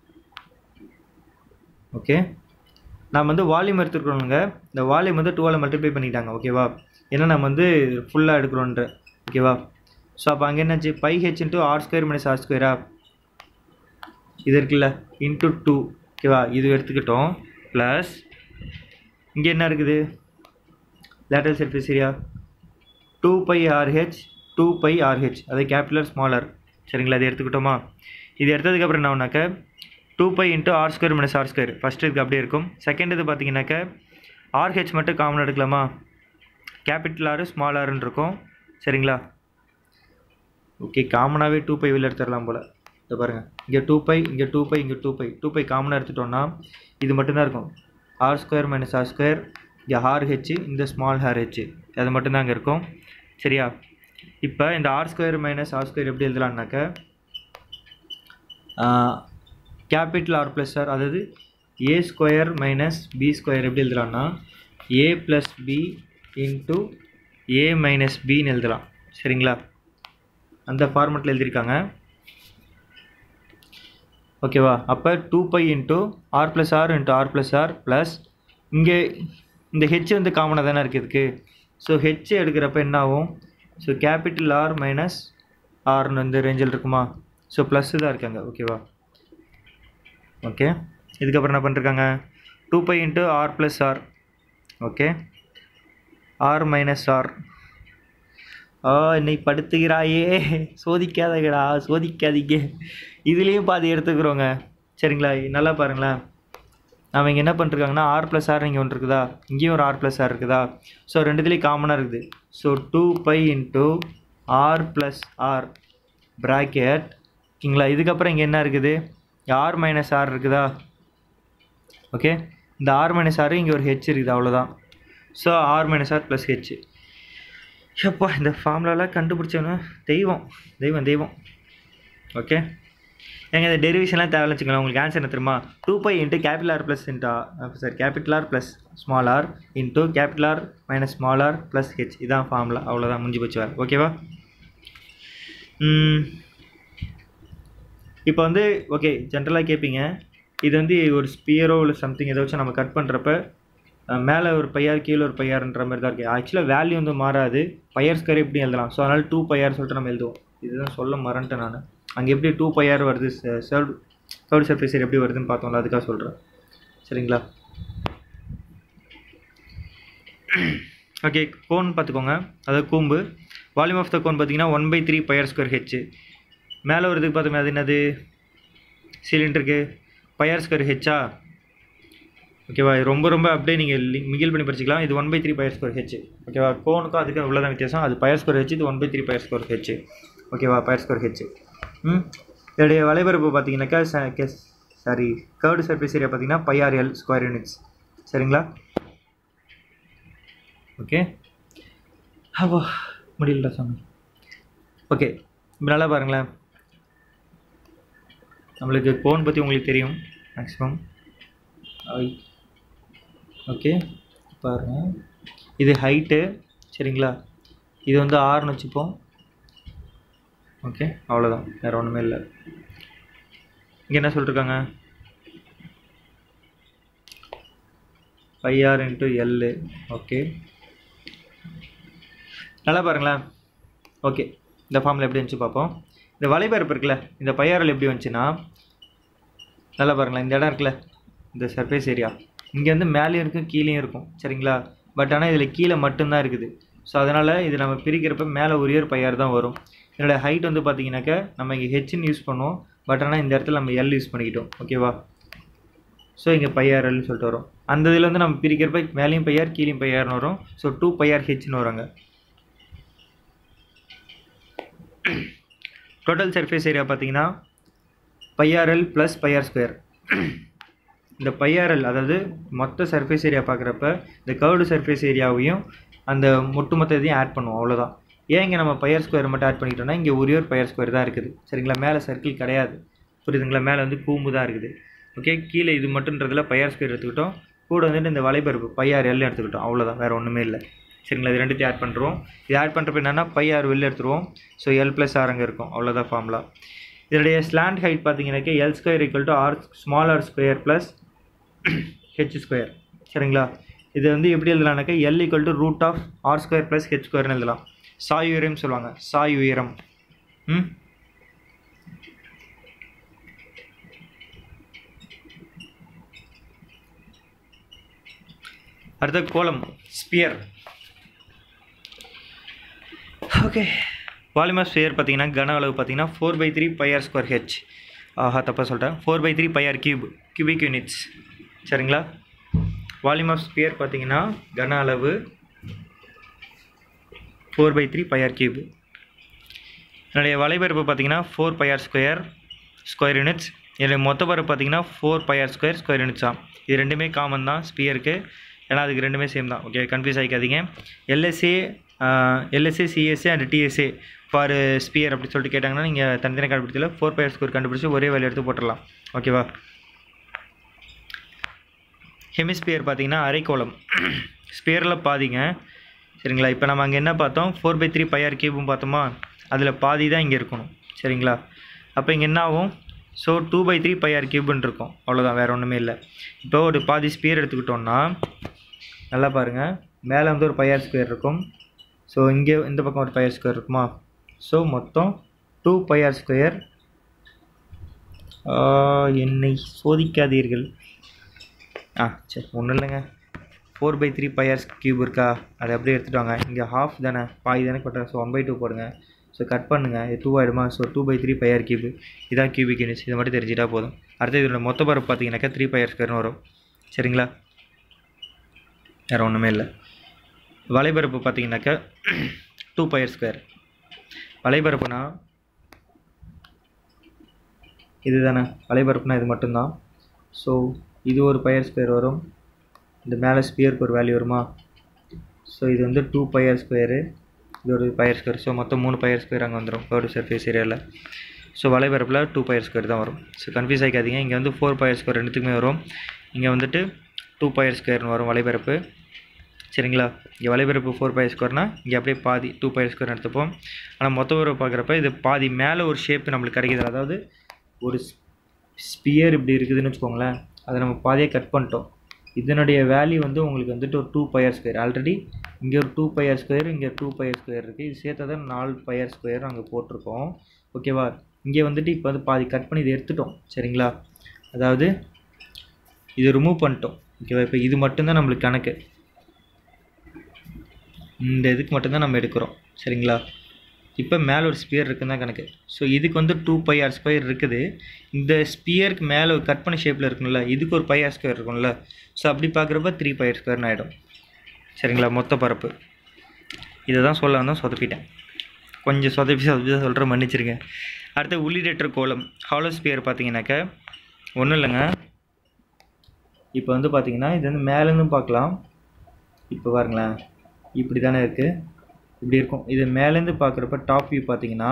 ஓகே நாம் வந்து வால்யூம் எடுத்துக்கிறோங்க இந்த வால்யூம் வந்து டூவால் மல்டிப்ளை பண்ணிட்டாங்க ஓகேவா ஏன்னா நம்ம வந்து ஃபுல்லாக எடுக்கிறோன்ற ஓகேவா ஸோ அப்போ அங்கே என்னாச்சு pi H into R square minus R ஸ்கொயரா இது இருக்குல்ல இன்ட்டு டூ ஓகேவா இது எடுத்துக்கிட்டோம் ப்ளஸ் இங்கே என்ன இருக்குது lateral surface area two pi R H two pi R H அது கேபிட்டல் ஸ்மாலர் சரிங்களா இது எடுத்துக்கிட்டோமா இது எடுத்ததுக்கப்புறம் என்ன ஆகுனாக்க two pi into R square minus R square first இதுக்கு அப்படியே இருக்கும் செகண்ட் இது பார்த்தீங்கன்னாக்க ஆர்ஹெச் மட்டும் காமன் எடுக்கலாமா கேபிட்டல் ஆர் ஸ்மால் ஆர்னு இருக்கும் சரிங்களா ஓகே காமனாகவே டூ பை வெளில எடுத்துடலாம் போல் இதை பாருங்கள் இங்கே டூ பை இங்கே டூ பை இங்கே டூ பை டூ பை காமனாக எடுத்துட்டோம்னா இது மட்டும்தான் இருக்கும் R square minus R square இங்கே ஆர் ஹெச் இந்த ஸ்மால் ஹேர் ஹெச் அது மட்டும்தான் அங்கே இருக்கும் சரியா இப்போ இந்த R square minus R square எப்படி எழுதலாம்னாக்க கேபிட்டல் ஆர் ப்ளஸ் ஆர் அதாவது A square minus B square எப்படி எழுதலாம்னா A plus B into A minus பின்னு எழுதலாம் சரிங்களா அந்த ஃபார்மெட்டில் எழுதியிருக்காங்க ஓகேவா அப்போ two pi into R plus R into R plus R plus இங்கே இந்த ஹெச் வந்து காமனாக தானே இருக்குது இதுக்கு ஸோ ஹெச் எடுக்கிறப்ப என்ன ஆகும் ஸோ கேபிட்டல் ஆர் மைனஸ் ஆர்னு வந்து ரேஞ்சில் இருக்குமா ஸோ ப்ளஸ்ஸு தான் இருக்காங்க ஓகேவா ஓகே இதுக்கப்புறம் என்ன பண்ணிருக்காங்க two pi into R plus R okay R minus R ஆ என்னை படுத்துகிறாயே சோதிக்காதீங்கடா சோதிக்காதீங்க இதுலேயும் பாதி எடுத்துக்கிறோங்க சரிங்களா நல்லா பாருங்களேன் நம்ம இங்கே என்ன பண்ணிருக்காங்கன்னா ஆர் ப்ளஸ் ஆர் இங்கே ஒன்று இருக்குதா இங்கேயும் ஒரு ஆர் ப்ளஸ் ஆர் இருக்குதா ஸோ ரெண்டுத்துலேயும் காமனாக இருக்குது so two pi into R plus R bracket ஓகேங்களா இதுக்கப்புறம் இங்கே என்ன இருக்குது ஆர் மைனஸ் ஆர் இருக்குதா ஓகே இந்த ஆர் மைனஸ் ஆர் இங்கே ஒரு ஹெச் இருக்குது அவ்வளோதான் so R minus R plus H எப்பா இந்த ஃபார்முலாலாம் கண்டுபிடிச்சவன தெய்வம் தெய்வம் தெய்வம் ஓகே ஏங்க இந்த டெரிவேஷன்லாம் தேவையில்ல வச்சுக்கலாம் உங்களுக்கு ஆன்சர் என்ன தெரியுமா two pi into capital R plus இன்டா sir capital R plus small R into capital R minus small R plus H இதான் ஃபார்முலா அவ்வளோதான் முடிஞ்சு போச்சு வேறு ஓகேவா இப்போ வந்து ஓகே ஜென்ரலாக கேட்பீங்க இது வந்து ஒரு ஸ்பியரோ இல்லை சம்திங் ஏதோ வச்சு நம்ம கட் பண்ணுறப்ப மேலே ஒரு பையார் கீழே ஒரு பையார்ன்ற மாதிரி தான் இருக்குது ஆக்சுவலாக வேல்யூ வந்து மாறாது பையார் ஸ்கொயர் எப்படி எழுதலாம் ஸோ அதனால் டூ பையார் சொல்லிட்டு நம்ம எழுதுவோம் இதுதான் சொல்ல மறந்துட்டேன் நான் அங்கே எப்படி டூ பையார் வருது சர்வ் தேர்ட் சர்ஃபேஸ் எப்படி வருதுன்னு பார்த்தோம்ல அதுக்காக சொல்கிறேன் சரிங்களா ஓகே கோன் பார்த்துக்கோங்க அதாவது கூம்பு வால்யூம் ஆஃப் த கோன் பார்த்தீங்கன்னா one by three pier square H மேலே வரதுக்கு பார்த்தோமே அது என்னது சிலிண்டருக்கு பையர் ஸ்கொயர் ஹெச்சா ஓகேவா இது ரொம்ப ரொம்ப அப்படியே நீங்கள் மிகில் பண்ணி படிச்சிக்கலாம் இது one by three pier square H ஓகேவா கோனுக்கும் அதுக்கும் இவ்வளோதான் வித்தியாசம் அது பையர் ஸ்கொயர் ஹெச் இது one by three pier square H ஓகேவா பையர் ஸ்கொயர் ஹெச் ம் இதோடைய வலைபரப்பு பார்த்தீங்கன்னாக்கா சாரி கர்டு சர்ஃபேஸ் ஏரியா பார்த்தீங்கன்னா பையார் எல் ஸ்கொயர் யூனிட்ஸ் சரிங்களா ஓகே அப்போ முடியலடா சாமி ஓகே இப்போ நல்லா பாருங்களேன் நம்மளுக்கு கோன் பற்றி உங்களுக்கு தெரியும் மேக்ஸிமம் ஓகே பாருங்க இது ஹைட்டு சரிங்களா இது வந்து ஆறுன்னு வச்சுப்போம் ஓகே அவ்வளோதான் வேறு ஒன்றுமே இல்லை இங்கே என்ன சொல்லிருக்காங்க ஐஆர் இன்ட்டு எல்லு ஓகே நல்லா பாருங்களேன் ஓகே இந்த ஃபார்மில் எப்படி வந்துச்சு பார்ப்போம் இந்த வலைபரப்பு இருக்குல்ல இந்த பையாரல் எப்படி வந்துச்சுன்னா நல்லா பாருங்களேன் இந்த இடம் இருக்குல்ல இந்த சர்ஃபேஸ் ஏரியா இங்கே வந்து மேலேயும் இருக்கும் கீழேயும் இருக்கும் சரிங்களா பட் ஆனால் இதில் கீழே மட்டும்தான் இருக்குது ஸோ அதனால் இது நம்ம பிரிக்கிறப்ப மேலே ஒரே ஒரு பையார் தான் வரும் என்னோடய ஹைட் வந்து பார்த்தீங்கன்னாக்கா நம்ம இங்கே ஹெச்னு யூஸ் பண்ணுவோம் பட் ஆனால் இந்த இடத்துல நம்ம எல் யூஸ் பண்ணிக்கிட்டோம் ஓகேவா ஸோ இங்கே பையார்எல்னு சொல்லிட்டு வரும் அந்த இதில் வந்து நம்ம பிரிக்கிறப்ப மேலேயும் பையார் கீழேயும் பையார்னு வரும் ஸோ டூ பையார் ஹெச்னு வராங்க டோட்டல் சர்ஃபேஸ் ஏரியா பார்த்தீங்கன்னா பையார்எல் ப்ளஸ் பையார் ஸ்கொயர் இந்த பையார்எல் அதாவது மொத்த சர்ஃபேஸ் ஏரியா பார்க்குறப்ப இந்த கர்வ்டு சர்ஃபேஸ் ஏரியாவையும் அந்த ஒட்டுமொத்த இதையும் ஆட் பண்ணுவோம் அவ்வளோதான் ஏன் இங்கே நம்ம பையர் ஸ்கொயர் மட்டும் ஆட் பண்ணிக்கிட்டோம்னா இங்கே ஒரே ஒரு பையர் ஸ்கொயர் தான் இருக்குது சரிங்களா மேலே சர்க்கிள் கிடையாது புரியுதுங்களா மேலே வந்து கூம்பு தான் இருக்குது ஓகே கீழே இது மட்டுன்றதுல பையர் ஸ்கொயர் எடுத்துக்கிட்டோம் கூட வந்துட்டு இந்த வலைபரப்பு பையார் எல் எடுத்துக்கிட்டோம் அவ்வளோதான் வேறு ஒன்றுமே இல்லை சரிங்களா இது ரெண்டுத்தையும் ஆட் பண்ணுறோம் இது ஆட் பண்ணுறப்ப என்னென்னா பையார் வெளில எடுத்துருவோம் ஸோ எல் ப்ளஸ் ஆர் அங்கே இருக்கும் அவ்வளோதான் ஃபார்முலா இதனுடைய ஸ்லாண்ட் ஹைட் பார்த்தீங்கன்னாக்கா L square equal to R small R square plus H square சரிங்களா இது வந்து எப்படி எழுதலாம்னாக்கா L equal to root of R square plus H square எழுதலாம் சாய் உயரம் சொல்லுவாங்க சாய் உயரம் ம் அடுத்த கோலம் ஸ்பியர் ஓகே வால்யூமா ஸ்பியர் பார்த்தீங்கன்னா கன அளவு பார்த்தீங்கன்னா four by three pi R square H ஆஹா தப்பாக சொல்லிட்டேன் four by three pi R cube cubic units சரிங்களா வால்யூம் ஆஃப் ஸ்பியர் பார்த்தீங்கன்னா கன அளவு four by three pi R cube என்னுடைய வலைபரப்பு பார்த்தீங்கன்னா four pi R square square units என்னுடைய மொத்த பரப்பு பார்த்தீங்கன்னா four pi R square square units தான் இது ரெண்டுமே காமன் தான் ஸ்பியருக்கு ஏன்னா அதுக்கு ரெண்டுமே சேம் தான் ஓகே கன்ஃபியூஸ் ஆகிக்காதீங்க LSA LSA CSA and TSA for sphere அப்படி சொல்லிட்டு கேட்டாங்கன்னா நீங்கள் தனித்தனி கண்டுபிடிச்சல ஃபோர் பையர் ஸ்கோர் கண்டுபிடிச்சி ஒரே வேலை எடுத்து போட்டுடலாம் ஓகேவா ஹெமிஸ்பியர் பார்த்தீங்கன்னா அரைக்கோளம் ஸ்பியரில் பாதிங்க சரிங்களா இப்போ நம்ம அங்கே என்ன பார்த்தோம் ஃபோர் பை த்ரீ பையார் கியூபும் பார்த்தோமா அதில் பாதி தான் இங்கே இருக்கணும் சரிங்களா அப்போ இங்கே என்ன ஆகும் so two by three pi R கியூப்னு இருக்கும் அவ்வளோதான் வேறு ஒன்றுமே இல்லை இப்போ ஒரு பாதி ஸ்பியர் எடுத்துக்கிட்டோம்னா நல்லா பாருங்கள் மேலே வந்து ஒரு பையார் ஸ்கொயர் இருக்கும் ஸோ இங்கே இந்த பக்கம் ஒரு பையார் ஸ்கொயர் இருக்குமா ஸோ மொத்தம் டூ பையார் ஸ்கொயர் என்னை சோதிக்காதீர்கள் ஆ சரி ஒன்றும் இல்லைங்க four by three pi R's cube இருக்கா அதை அப்படியே எடுத்துகிட்டு வாங்க இங்கே ஹாஃப் தானே பாதி தானே கொட்டுறேன் ஸோ ஒன் பை டூ போடுங்க ஸோ கட் பண்ணுங்கள் இது டூ ஆகிடுமா so two by three pi R cube இதான் கியூபிக் யூனிட்ஸ் இதை மட்டும் தெரிஞ்சிட்டா போதும் அடுத்து இதோட மொத்த பரப்பு பார்த்தீங்கன்னாக்கா த்ரீ பையார் ஸ்கொயர்னு வரும் சரிங்களா வேறு ஒன்றுமே இல்லை வலைபரப்பு பார்த்தீங்கன்னாக்கா டூ பையர் ஸ்கொயர் வலைபரப்புனா இது தானே வலைபரப்புனா இது மட்டும்தான் ஸோ இது ஒரு பையர் ஸ்கொயர் வரும் இந்த மேலே ஸ்பியருக்கு ஒரு வேல்யூ வருமா ஸோ இது வந்து டூ பையர் ஸ்கொயரு இது ஒரு பையர் ஸ்கொயர் ஸோ மொத்தம் மூணு பையர் ஸ்கொயர் அங்கே வந்துடும் ஒரு சர்ஃபேஸ் ஏரியாவில் ஸோ வலைபரப்பில் டூ பை ஆர் ஸ்கொயர் தான் வரும் ஸோ கன்ஃபியூஸ் ஆகிக்காதீங்க இங்கே வந்து ஃபோர் பை ஆர் ஸ்கொயர் ரெண்டுத்துக்குமே வரும் இங்கே வந்துட்டு டூ பை ஆர் ஸ்கொயர்னு வரும் வலைபரப்பு சரிங்களா இங்கே வலைபரப்பு ஃபோர் பை ஸ்கொயர்னா இங்கே அப்படியே பாதி டூ பை ஸ்கொயர் எடுத்துப்போம் ஆனால் மொத்த உறவு பார்க்குறப்ப இது பாதி மேலே ஒரு ஷேப் நம்மளுக்கு கிடைக்குது அதாவது ஒரு ஸ்பியர் இப்படி இருக்குதுன்னு வச்சுக்கோங்களேன் அதை நம்ம பாதியாக கட் பண்ணிட்டோம் இதனுடைய வேல்யூ வந்து உங்களுக்கு வந்துட்டு ஒரு டூ பையர் ஸ்கொயர் ஆல்ரெடி இங்கே ஒரு டூ பையர் ஸ்கொயர் இங்கே டூ பையர் ஸ்கொயர் இருக்குது இது சேர்த்தா தான் நாலு பையர் ஸ்கொயர் அங்கே போட்டிருக்கோம் ஓகேவா இங்கே வந்துட்டு இப்போ வந்து பாதி கட் பண்ணி இதை எடுத்துட்டோம் சரிங்களா அதாவது இதை ரிமூவ் பண்ணிட்டோம் ஓகேவா இப்போ இது மட்டும்தான் நம்மளுக்கு கணக்கு இந்த இதுக்கு மட்டும்தான் நம்ம எடுக்கிறோம் சரிங்களா இப்போ மேலே ஒரு ஸ்பியர் இருக்குன்னு தான் கணக்கு ஸோ இதுக்கு வந்து டூ பை ஆர் ஸ்கொயர் இருக்குது இந்த ஸ்பியருக்கு மேலே ஒரு கட் பண்ணி ஷேப்பில் இருக்கும்ல இதுக்கு ஒரு பை ஆர் ஸ்கொயர் இருக்கும்ல ஸோ அப்படி பார்க்குறப்ப த்ரீ பை ஆர் ஸ்கொயர்னு ஆகிடும் சரிங்களா மொத்த பரப்பு இதை தான் சொல்ல வந்தோம் சொதப்பிட்டேன் கொஞ்சம் சொதப்பி சொதப்பி தான் சொல்கிறேன் மன்னிச்சிருங்க அடுத்து உள்ளிடேட்டர் கோலம் ஹாலோ ஸ்பியர் பார்த்தீங்கன்னாக்கா ஒன்றும் இல்லைங்க இப்போ வந்து பார்த்தீங்கன்னா இது வந்து மேலேருந்தும் பார்க்கலாம் இப்போ பாருங்களேன் இப்படி தானே இருக்குது இப்படி இருக்கும் இது மேலேருந்து பார்க்குறப்ப டாப் வியூ பார்த்தீங்கன்னா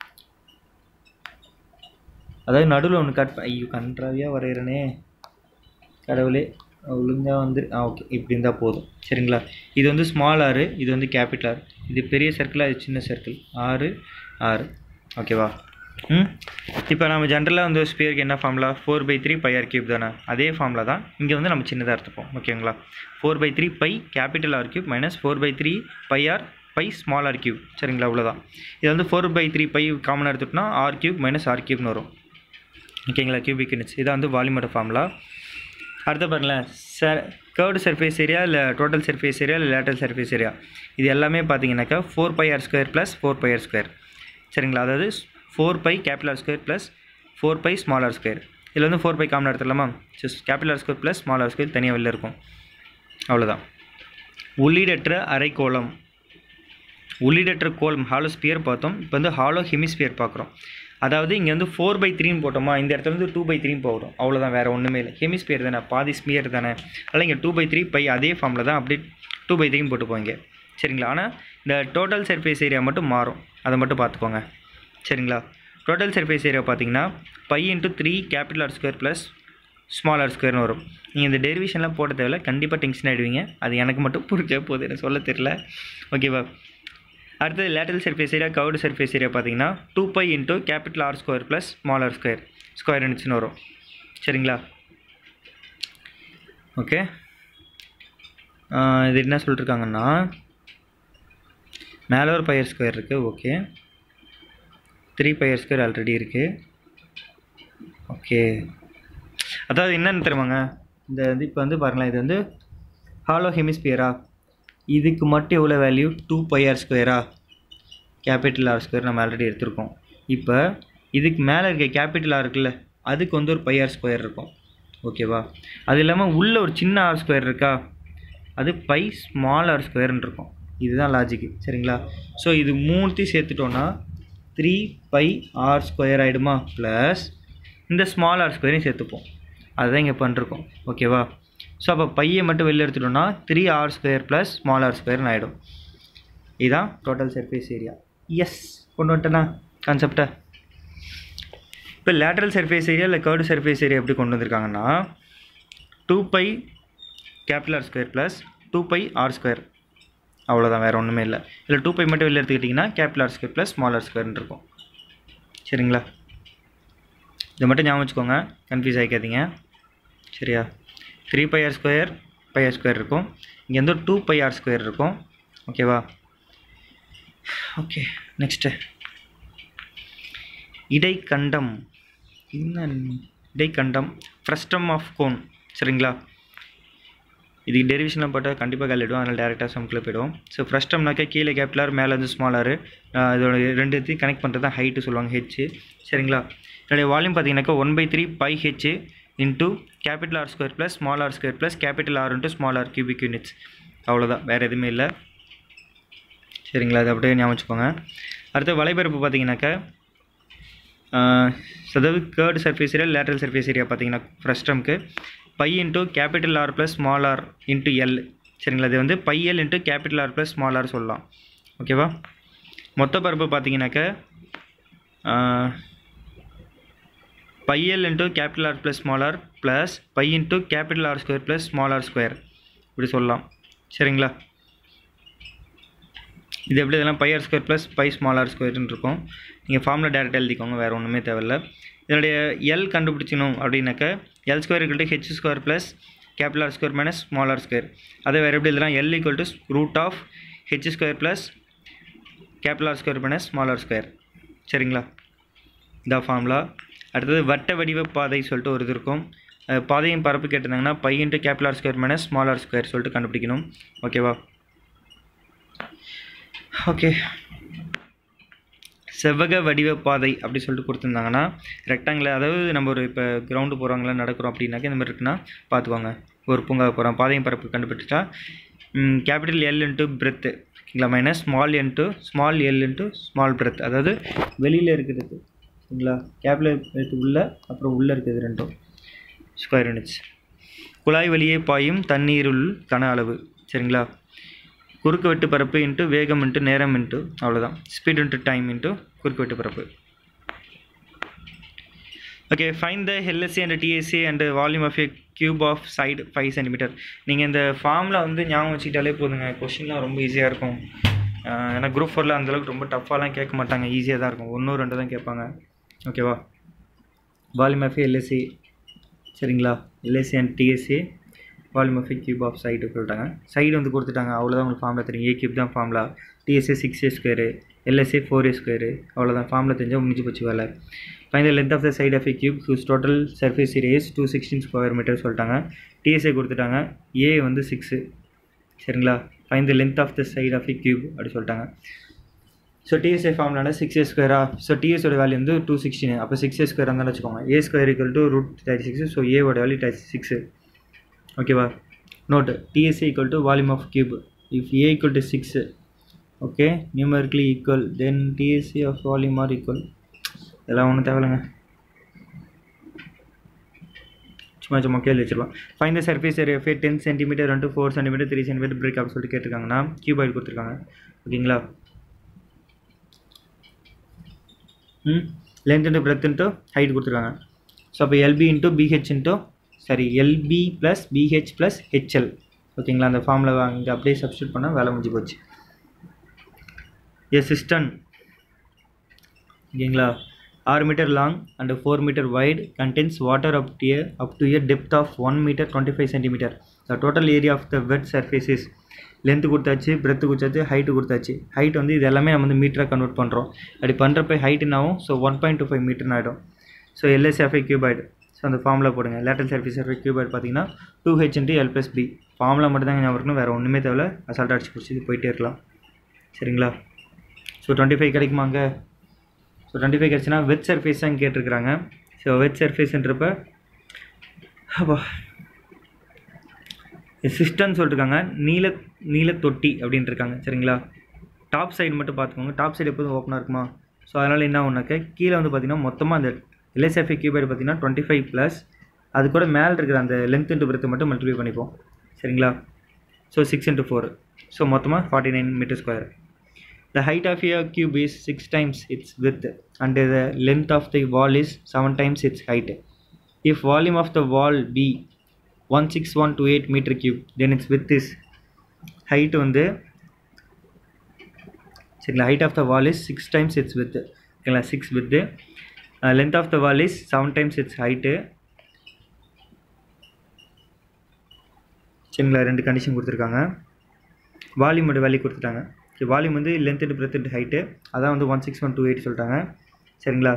அதாவது நடுவில் ஒன்று கட் ஐயோ கன்றாவியாக வரைகிறனே கடவுளே ஒழுங்காக வந்து ஆ ஓகே இப்படி இருந்தால் போதும் சரிங்களா இது வந்து ஸ்மால் ஆறு இது வந்து கேபிட்டல் ஆறு இது பெரிய சர்க்கிள் அது சின்ன சர்க்கிள் ஆறு ஆறு ஓகேவா ம் இப்போ நம்ம ஜென்ரலாக வந்து ஸ்பியருக்கு என்ன formula four by three pi R cube தானே அதே ஃபார்முலா தான் இங்கே வந்து நம்ம சின்னதாக எடுத்துப்போம் ஓகேங்களா four by three pi capital R cube minus four by three pi R pi small R cube சரிங்களா அவ்வளோதான் இது வந்து ஃபோர் பை த்ரீ பை காமனாக எடுத்துட்டோம்னா ஆர் கியூப் மைனஸ் ஆர் கியூப்னு வரும் ஓகேங்களா கியூபிக் யூனிட்ஸ் இதான் வந்து வால்யூமோட ஃபார்முலா அடுத்து பாருங்களேன் ச கர்டு சர்ஃபேஸ் ஏரியா இல்லை டோட்டல் சர்ஃபேஸ் ஏரியா இல்லை லேட்டல் சர்ஃபேஸ் ஏரியா இது எல்லாமே பார்த்தீங்கன்னாக்கா four pi R square plus four pi R square சரிங்களா அதாவது four pi capital R square plus four pi small R square இதில் வந்து ஃபோர் பை காமன் எடுத்துடலாமா just capital R square plus small R square தனியாக வெளில இருக்கும் அவ்வளோதான் உள்ளீடற்ற அரைக்கோளம் உள்ளீடற்ற கோலம் ஹாலோ ஸ்பியர் பார்த்தோம் இப்போ வந்து ஹாலோ ஹெமிஸ்பியர் பார்க்குறோம் அதாவது இங்கே வந்து ஃபோர் பை த்ரீன்னு போட்டோமா இந்த இடத்துல வந்து டூ பை த்ரீன்னு போகிறோம் அவ்வளோதான் வேறு ஒன்றுமே இல்லை ஹெமிஸ்பியர் தானே பாதி ஸ்பியர் தானே அதனால் இங்கே டூ பை த்ரீ பை அதே ஃபார்மில் தான் அப்படியே டூ பை த்ரீன்னு போட்டு போங்க சரிங்களா ஆனால் இந்த டோட்டல் சர்ஃபேஸ் ஏரியா மட்டும் மாறும் அதை மட்டும் பார்த்துக்கோங்க சரிங்களா டோட்டல் சர்ஃபேஸ் ஏரியா பார்த்தீங்கன்னா pi into three capital R square plus small R ஸ்கொயர்னு வரும் நீங்கள் இந்த டெரிவேஷன்லாம் போட தேவையில்ல கண்டிப்பாக டென்ஷன் ஆகிடுவீங்க அது எனக்கு மட்டும் புரிஞ்ச போகுது எனக்கு சொல்ல தெரியல ஓகேவா அடுத்தது lateral surface area curved surface area பார்த்தீங்கன்னா two pi into capital R square plus small R square square இருந்துச்சுன்னு வரும் சரிங்களா ஓகே இது என்ன சொல்லிட்டுருக்காங்கன்னா மேலே ஒரு பையர் ஸ்கொயர் இருக்குது okay three pier square already இருக்குது ஓகே அதாவது என்னென்னு தெரியுமாங்க இந்த வந்து இப்போ வந்து பாருங்களேன் இது வந்து ஹாலோ ஹெமிஸ்பியரா இதுக்கு மட்டும் எவ்வளோ வேல்யூ டூ பை ஆர் ஸ்கொயரா கேபிட்டல் ஆர் ஸ்கொயர் நம்ம ஆல்ரெடி எடுத்திருக்கோம் இப்போ இதுக்கு மேலே இருக்க கேபிட்டல் ஆர் இருக்குல்ல அதுக்கு வந்து ஒரு பை ஆர் ஸ்கொயர் இருக்கும் ஓகேவா அது இல்லாமல் உள்ள ஒரு சின்ன ஆர் ஸ்கொயர் இருக்கா அது பை ஸ்மால் ஆர் ஸ்கொயர்னு இருக்கும் இதுதான் லாஜிக்கு சரிங்களா ஸோ இது மூணுத்தையும் சேர்த்துட்டோன்னா த்ரீ பை ஆர் ஸ்கொயர் ஆகிடுமா ப்ளஸ் இந்த ஸ்மால் ஆர் ஸ்கொயரையும் சேர்த்துப்போம் அதுதான் இங்கே பண்ணிருக்கோம் ஓகேவா ஸோ அப்போ பையை மட்டும் வெளில எடுத்துட்டோம்னா three R square plus small R ஸ்கொயர்னு ஆகிடும் இதுதான் டோட்டல் சர்ஃபேஸ் ஏரியா எஸ் கொண்டு வந்துட்டேனா கான்செப்டை இப்போ லேட்ரல் சர்ஃபேஸ் ஏரியா இல்லை கர்டு சர்ஃபேஸ் ஏரியா எப்படி கொண்டு வந்திருக்காங்கன்னா two pi capital R square plus two pi R square அவ்வளோதான் வேறு ஒன்றுமே இல்லை இல்லை டூ பை மட்டும் வெளில எடுத்துக்கிட்டிங்கன்னா capital R square plus small R ஸ்கொயர்னு இருக்கும் சரிங்களா இதை மட்டும் ஞாபகம் வச்சுக்கோங்க கன்ஃபியூஸ் ஆகிக்காதீங்க சரியா three pi R square pi R square இருக்கும் இங்கே வந்து டூ பை ஆர் ஸ்கொயர் இருக்கும் ஓகேவா ஓகே நெக்ஸ்ட்டு இடைக்கண்டம் என்ன இடைக்கண்டம் ஃப்ரஸ்டம் ஆஃப் கோன் சரிங்களா இதுக்கு டெரிவேஷனில் போட்டால் கண்டிப்பாக கல்லிடும் அதனால் டேரெக்டாக சம்கில் போயிடும் ஸோ ஃப்ரஸ்டம்னாக்கா கீழே கேபிட்டலார் மேலே வந்து ஸ்மாலார் இதோட ரெண்டு இதையும் கனெக்ட் பண்ணுறது தான் ஹைட்டு சொல்லுவாங்க ஹெச்சு சரிங்களா என்னுடைய வால்யூம் பார்த்தீங்கன்னாக்கா one by three pi H into capital R square plus small R square plus capital R into small R cubic units அவ்வளோதான் வேறு எதுவுமே இல்லை சரிங்களா அதை அப்படியே ஞாபகம் வச்சுக்கோங்க அடுத்து வலைபரப்பு பார்த்தீங்கன்னாக்கா அதாவது curved surface area lateral surface area பார்த்தீங்கன்னா ஃப்ரஸ்டம்க்கு pi into capital R plus small R into L சரிங்களா இது வந்து pi L into capital R plus small R சொல்லலாம் ஓகேவா மொத்த பரப்பு பார்த்தீங்கன்னாக்கா pi L into capital R plus small R plus pi into capital R square plus small R square இப்படி சொல்லலாம் சரிங்களா இது எப்படி இதெல்லாம் pi R square plus pi small R ஸ்கொயர்னு இருக்கும் நீங்கள் ஃபார்மில் டேரெக்டாக எழுதிக்கோங்க வேறு ஒன்றுமே தேவையில்ல இதனுடைய எல் கண்டுபிடிச்சிக்கணும் அப்படின்னாக்க L square equal to H square plus capital R square minus small R square அதை வேறு எப்படி எழுதலாம் L equal to root of H square plus capital R square minus small R square சரிங்களா இந்த ஃபார்முலா அடுத்தது வட்ட வடிவ பாதை சொல்லிட்டு ஒரு இது இருக்கும் அஹ் பாதையின் பரப்பு கேட்டிருந்தாங்கன்னா pi into capital R square minus small R square சொல்லிட்டு கண்டுபிடிக்கணும் ஓகேவா ஓகே செவ்வக வடிவ பாதை அப்படி சொல்லிட்டு கொடுத்துருந்தாங்கன்னா ரெக்டாங்கில் அதாவது நம்ம ஒரு இப்போ கிரவுண்டு போகிறவங்கள நடக்கிறோம் அப்படின்னாக்க இந்த மாதிரி இருக்குன்னா பார்த்துக்கோங்க ஒரு பூங்கா போகிறோம் பாதையின் பரப்பு கண்டுபிடிச்சா கேபிட்டல் எல் இன்ட்டு பிரெத்து ஓகேங்களா minus small into small L into small breadth அதாவது வெளியில் இருக்கிறது சரிங்களா கேபிட்டல் எடுத்து உள்ள அப்புறம் உள்ளே இருக்கிறது ரெண்டும் ஸ்கொயர் யூனிட்ஸ் குழாய் வழியே பாயும் தண்ணீருள் கன அளவு சரிங்களா குறுக்கு வெட்டு பரப்பு இன்ட்டு வேகம் இன்ட்டு நேரம் இன்ட்டு அவ்வளோதான் ஸ்பீட் இன்ட்டு டைம் இன்ட்டு குறுக்கு வெட்டு பரப்பு okay fine the LSC and TSC and volume of a cube of side five centimetre நீங்கள் இந்த ஃபார்மில் வந்து ஞாபகம் வச்சுக்கிட்டாலே போதுங்க கொஷின்லாம் ரொம்ப ஈஸியாக இருக்கும் ஆஹ் ஏன்னா குரூப் ஃபோரில் அந்தளவுக்கு ரொம்ப டஃப்பாலாம் கேட்க மாட்டாங்க ஈஸியாக தான் இருக்கும் ஒன்று ரெண்டு தான் கேட்பாங்க ஓகேவா வால்யூம் ஆஃப் எல்எஸ்சி சரிங்களா LSC and TSC volume of cube of side சொல்லிட்டாங்க சைடு வந்து கொடுத்துட்டாங்க அவ்வளோதான் உங்களுக்கு ஃபார்மில் தெரியும் ஏ கியூப் தான் formula TSA six a square LSA four a square அவ்வளோதான் ஃபார்மில் தெரிஞ்சால் முடிஞ்சு போச்சு வேலை fine the length of the side of a cube whose total surface areas two sixteen square metre சொல்லிட்டாங்க டிஎஸ்ஏ கொடுத்துட்டாங்க ஏ வந்து சிக்ஸு சரிங்களா fine the length of the side of a cube அப்படி சொல்லிட்டாங்க ஸோ டிஎஸ்ஏ ஃபார்ம்லான six a ஸ்கொயரா so டிஎஸோட value வந்து டூ சிக்ஸ்டின் அப்போ சிக்ஸ் ஏ ஸ்கொயர் இருந்தாலும் வச்சுக்கோங்க a square equal to root thirty six so ஏவோட வேல்யூ தேர்ட்டி சிக்ஸு ஓகேவா note TSA equal to volume of cube if a equal to six okay numerically equal then TSC of volume are equal இதெல்லாம் ஒன்றும் தேவையில்லைங்க சும்மா சும்மா கேள்வி வச்சிருப்போம் fine the surface area ஃபே டென் சென்டிமீட்டர் ரெண்டு four centimetre three centimetre brick அப்படி சொல்லிட்டு கேட்டிருக்காங்கன்னா கியூபாய்டு கொடுத்துருக்காங்க ஓகேங்களா ம் length into breadth into height கொடுத்துருக்காங்க ஸோ அப்போ LB into BH into sorry LB plus BH plus HL ஓகேங்களா அந்த ஃபார்மில் இங்கே அப்படியே சப்ஸ்டியூட் பண்ணால் வேலை முடிஞ்சு போச்சு எ சிஸ்டன் ஓகேங்களா ஆறு metre long and four metre wide contains water up to up to a depth of one metre twenty five centimetre the total area of the wet surfaces length கொடுத்தாச்சு பிரெத்து கொடுத்தாச்சு height கொடுத்தாச்சு height வந்து இது எல்லாமே நம்ம வந்து மீட்டராக convert பண்ணுறோம் அப்படி பண்ணுறப்ப ஹைட் என்ன ஆகும் so one point two five மீட்டர்னு ஆகிடும் ஸோ எல்எஸ்எஃப்ஐ கியூபாய்டு ஸோ அந்த ஃபார்முலா போடுங்க லேட்டல் சர்ஃபேஸ் எஃப்ஐ கியூபாய்டு பார்த்தீங்கன்னா two H into L plus B formula மட்டும் தான் ஞாபகம் இருக்கணும் வேறு ஒன்றுமே தேவையில்ல அசால்ட்டாக அடிச்சு பிடிச்சி போயிட்டே இருக்கலாம் சரிங்களா ஸோ டுவெண்ட்டி ஃபைவ் கிடைக்குமாங்க ஸோ டுவெண்ட்டி ஃபைவ் கிடச்சுன்னா வெட் சர்ஃபேஸ் தான் கேட்டிருக்கிறாங்க ஸோ வெட் சர்ஃபேஸ்ன்றப்ப அப்பா சிஸ்டம்னு சொல்லியிருக்காங்க நீல நீல தொட்டி அப்படின்ட்டு இருக்காங்க சரிங்களா டாப் சைடு மட்டும் பார்த்துக்கோங்க டாப் சைடு எப்போதும் ஓப்பனாக இருக்குமா ஸோ அதனால் என்ன ஒன்றாக்க கீழே வந்து பார்த்திங்கன்னா மொத்தமாக அந்த எல்எஸ்எஃப்ஐ கியூபைடு பார்த்தீங்கன்னா டுவெண்ட்டி ஃபைவ் ப்ளஸ் அது கூட மேலே இருக்கிற அந்த லென்த் இன்ட்டு பிரெத்து மட்டும் மல்டிப்ளை பண்ணிப்போம் சரிங்களா so six into four so மொத்தமாக forty nine metre square The height of a cube is 6 times its width and the length of the wall is 7 times its height. If volume of the wall be 16128 meter cube then its width is height வந்து சரிங்களா height of the wall is 6 times its width ஓகேங்களா 6 width uh, length of the wall is 7 times its height சரிங்களா ரெண்டு condition கொடுத்துருக்காங்க வால்யூமோட value கொடுத்துட்டாங்க சரி volume வந்து length into breadth into height அதான் வந்து one six one two eight சொல்லிட்டாங்க சரிங்களா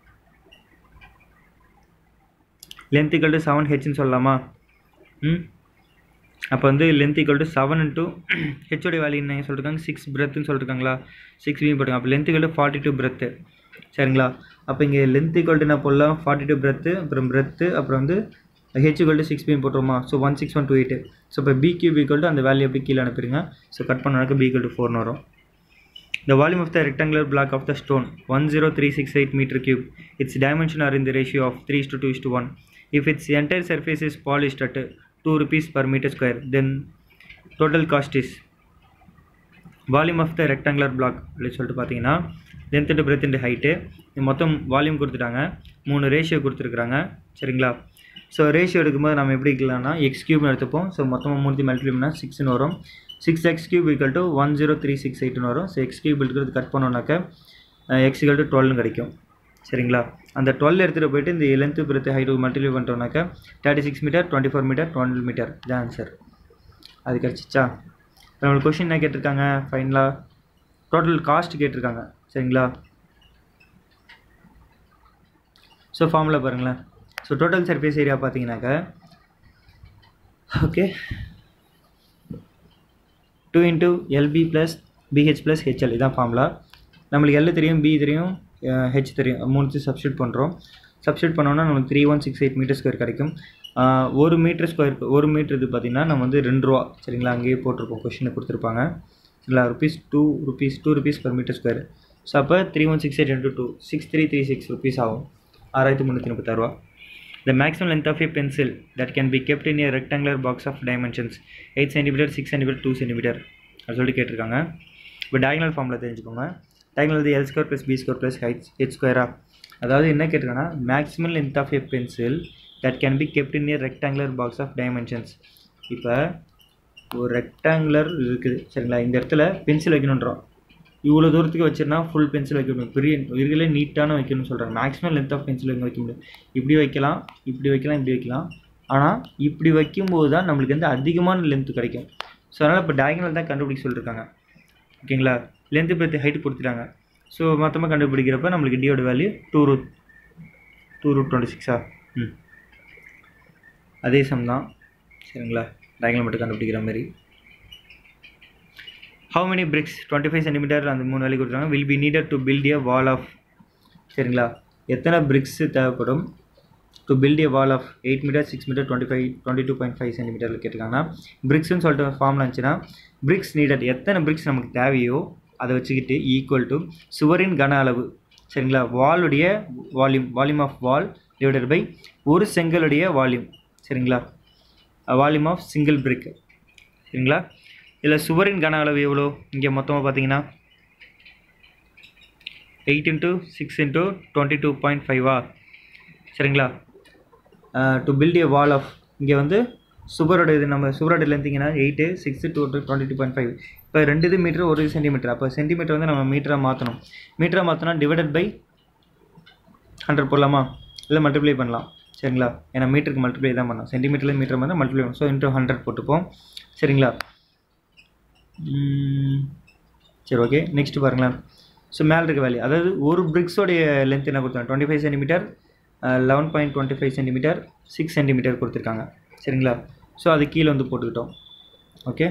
லென்த் ஈக்குவல் டு செவன் ஹெச்னு சொல்லலாமா ம் அப்போ வந்து length equal to seven into ஹெச்சோடைய வேல்யூ என்ன சொல்லிருக்காங்க சிக்ஸ் பிரெத்துன்னு சொல்லிருக்காங்களா சிக்ஸ் பி போட்டுருக்காங்க அப்போ length equal to forty two breadth சரிங்களா அப்போ இங்கே லென்த் ஈக்குவல் டு என்ன போடலாம் ஃபார்ட்டி டூ பிரெத்து அப்புறம் பிரெத்து அப்புறம் வந்து H equal to six B போட்டுருமா so one six one two eight so இப்போ பி கியூப் ஈக்குவல் டு அந்த வேல்யூ எப்படி கீழே அனுப்பிடுங்க ஸோ கட் பண்ணாக்க பி ஈக்குவல் டு ஃபோர்னு வரும் The volume of the rectangular block of the stone 10368 meter cube. Its dimension are in the ratio of 3 is to 2 is to 1. If its entire surface is polished at 2 rupees per meter square, then total cost is volume of the rectangular block அப்படின்னு சொல்லிட்டு பார்த்தீங்கன்னா length into breadth into height மொத்தம் volume கொடுத்துட்டாங்க மூணு ratio கொடுத்துருக்குறாங்க சரிங்களா so ratio எடுக்கும்போது நம்ம எப்படி இருக்கலாம்னா எக்ஸ் கியூப்னு எடுத்துப்போம் ஸோ மொத்தமாக மூணு மல்டிப்ளை பண்ணால் சிக்ஸ்னு வரும் six X cube equal to one zero three six எயிட்னு வரும் ஸோ எக்ஸ் கியூப் இருக்கிறது கட் பண்ணோன்னாக்க எக்ஸ் ஈக்குவல் டு டுவெல்னு கிடைக்கும் சரிங்களா அந்த டுவெல் எடுத்துகிட்டு போயிட்டு இந்த லென்த்து பிறத்து ஹைட்டு மல்டிப்ளை பண்ணிட்டோம்னாக்கா thirty six metre twenty four metre twelve metre இதான் ஆன்சர் அது கிடச்சிச்சா இப்போ நம்மளுக்கு கொஷின் என்ன கேட்டிருக்காங்க ஃபைனலாக டோட்டல் காஸ்ட் கேட்டிருக்காங்க சரிங்களா ஸோ ஃபார்முலா பாருங்களேன் ஸோ டோட்டல் சர்ஃபேஸ் ஏரியா பார்த்தீங்கன்னாக்கா okay two into LB plus BH plus HL இதான் ஃபார்முலா நம்மளுக்கு எல் தெரியும் பி தெரியும் ஹெச் தெரியும் மூணுத்தையும் சப்ஸ்டியூட் பண்ணுறோம் சப்ஸ்டியூட் பண்ணோன்னா நமக்கு three one six eight metre square கிடைக்கும் ஆஹ் ஒரு மீட்டர் ஸ்கொயர் ஒரு மீட்டர் இது பார்த்திங்கன்னா நம்ம வந்து ரெண்டு ரூபா சரிங்களா அங்கேயே போட்டிருப்போம் கொஷினை கொடுத்துருப்பாங்க சரிங்களா rupees two rupees two rupees per metre square so அப்போ three one six eight into two six three three six rupees ஆகும் ஆறாயிரத்தி முந்நூற்றி முப்பத்தாறுரூவா The maximum length of a pencil that can be kept in a rectangular box of dimensions 8 cm, 6 cm, 2 cm அது சொல்லி கேட்டிருக்காங்க இப்போ diagonal ஃபார்மில் தெரிஞ்சுக்கோங்க diagonal வந்து L square plus B square plus height H ஸ்கொயரா அதாவது என்ன கேட்டிருக்காங்கன்னா maximum length of a pencil that can be kept in a rectangular box of dimensions இப்போ ஒரு ரெக்டாங்குலர் இருக்குது சரிங்களா இந்த இடத்துல பென்சில் வைக்கணுன்றோம் இவ்வளோ தூரத்துக்கு வச்சிருந்தா ஃபுல் பென்சில் வைக்க முடியும் பெரிய இருக்கிறதுலே நீட்டான வைக்கணும்னு சொல்கிறாங்க மேக்ஸிமம் லென்த் ஆஃப் பென்சில் எங்கே வைக்க முடியும் இப்படி வைக்கலாம் இப்படி வைக்கலாம் இப்படி வைக்கலாம் ஆனால் இப்படி வைக்கும்போது தான் நம்மளுக்கு வந்து அதிகமான லென்த் கிடைக்கும் ஸோ அதனால் இப்போ டயகனல் தான் கண்டுபிடிக்க சொல்லியிருக்காங்க ஓகேங்களா லென்த்து பற்றி ஹைட்டு கொடுத்துட்டாங்க ஸோ மொத்தமாக கண்டுபிடிக்கிறப்ப நம்மளுக்கு டியோட value two root two root twenty சிக்ஸா ம் அதே சம் தான் சரிங்களா டயகனல் மட்டும் கண்டுபிடிக்கிற மாதிரி how many bricks twenty five centimetre அந்த மூணு வேலைக்கு கொடுத்துருக்காங்க will be needed to build a wall of சரிங்களா எத்தனை பிரிக்ஸ் தேவைப்படும் to build a wall of eight metre six metre twenty five twenty two point five சென்டிமீட்டரில் கேட்டிருக்காங்கன்னா பிரிக்ஸ்னு சொல்லிட்டு ஃபார்மில் இருந்துச்சுன்னா பிரிக்ஸ் நீடட் எத்தனை பிரிக்ஸ் நமக்கு தேவையோ அதை வச்சுக்கிட்டு ஈக்குவல் டு சுவரின் கன அளவு சரிங்களா வாலுடைய volume volume of wall divided by ஒரு செங்கலுடைய வால்யூம் சரிங்களா வால்யூம் ஆஃப் சிங்கிள் பிரிக் சரிங்களா இதில் சுவரின் கன அளவு எவ்வளோ இங்கே மொத்தமாக பார்த்தீங்கன்னா eight into six into twenty two point ஃபைவா சரிங்களா to build a wall of இங்கே வந்து சுவரோட இது நம்ம சுவரோட லென்த்திங்கன்னா eight six two twenty two point five இப்போ ரெண்டு இது மீட்டர் ஒரு சென்டிமீட்டர் அப்போ சென்டிமீட்டர் வந்து நம்ம மீட்டராக மாற்றணும் மீட்டராக மாற்றினா டிவைடட் பை ஹண்ட்ரட் போடலாமா இல்லை மல்டிப்ளை பண்ணலாம் சரிங்களா ஏன்னா மீட்டருக்கு மல்டிப்ளை தான் பண்ணலாம் சென்டிமீட்டரில் மீட்டர் வந்து மல்டிப்ளை பண்ணணும் ஸோ இன்ட்டு ஹண்ட்ரட் போட்டுப்போம் சரிங்களா ம், சரி ஓகே நெக்ஸ்ட் பாருங்களேன் ஸோ மேலே இருக்க வேல்யூ அதாவது ஒரு பிரிக்ஸோடைய லென்த் என்ன கொடுத்தாங்க twenty five centimetre eleven point twenty five centimetre six centimetre கொடுத்துருக்காங்க சரிங்களா ஸோ அது கீழே வந்து போட்டுக்கிட்டோம் ஓகே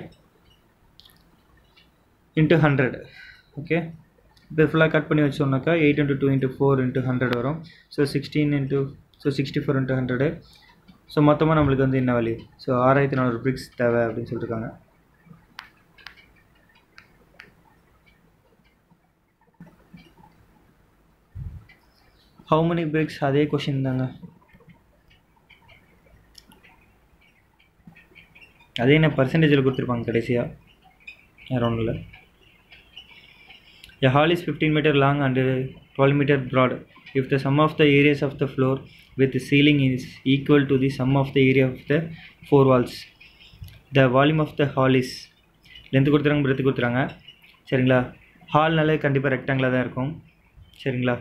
இன்ட்டு ஹண்ட்ரட் ஓகே இப்போ ஃபுல்லாக கட் பண்ணி வச்சோம்னாக்கா eight into two into four into hundred வரும் so sixteen into so sixty four into hundred so மொத்தமாக நம்மளுக்கு வந்து என்ன வேல்யூ ஸோ ஆறாயிரத்தி நானூறு பிரிக்ஸ் தேவை அப்படின்னு சொல்லியிருக்காங்க ஹவு many bricks அதே கொஷின் தாங்க அதே என்ன பர்சன்டேஜில் கொடுத்துருப்பாங்க கடைசியாக வேறு ஒன்றும் இல்லை A hall is 15 meter long and uh, 12 meter broad. If the sum of the areas of the floor with the ceiling is equal to the sum of the area of the four walls, the volume of the hall is length கொடுத்துறாங்க breadth கொடுத்துறாங்க சரிங்களா ஹால்னாலே கண்டிப்பாக ரெக்டாங்கிளாக தான் இருக்கும் சரிங்களா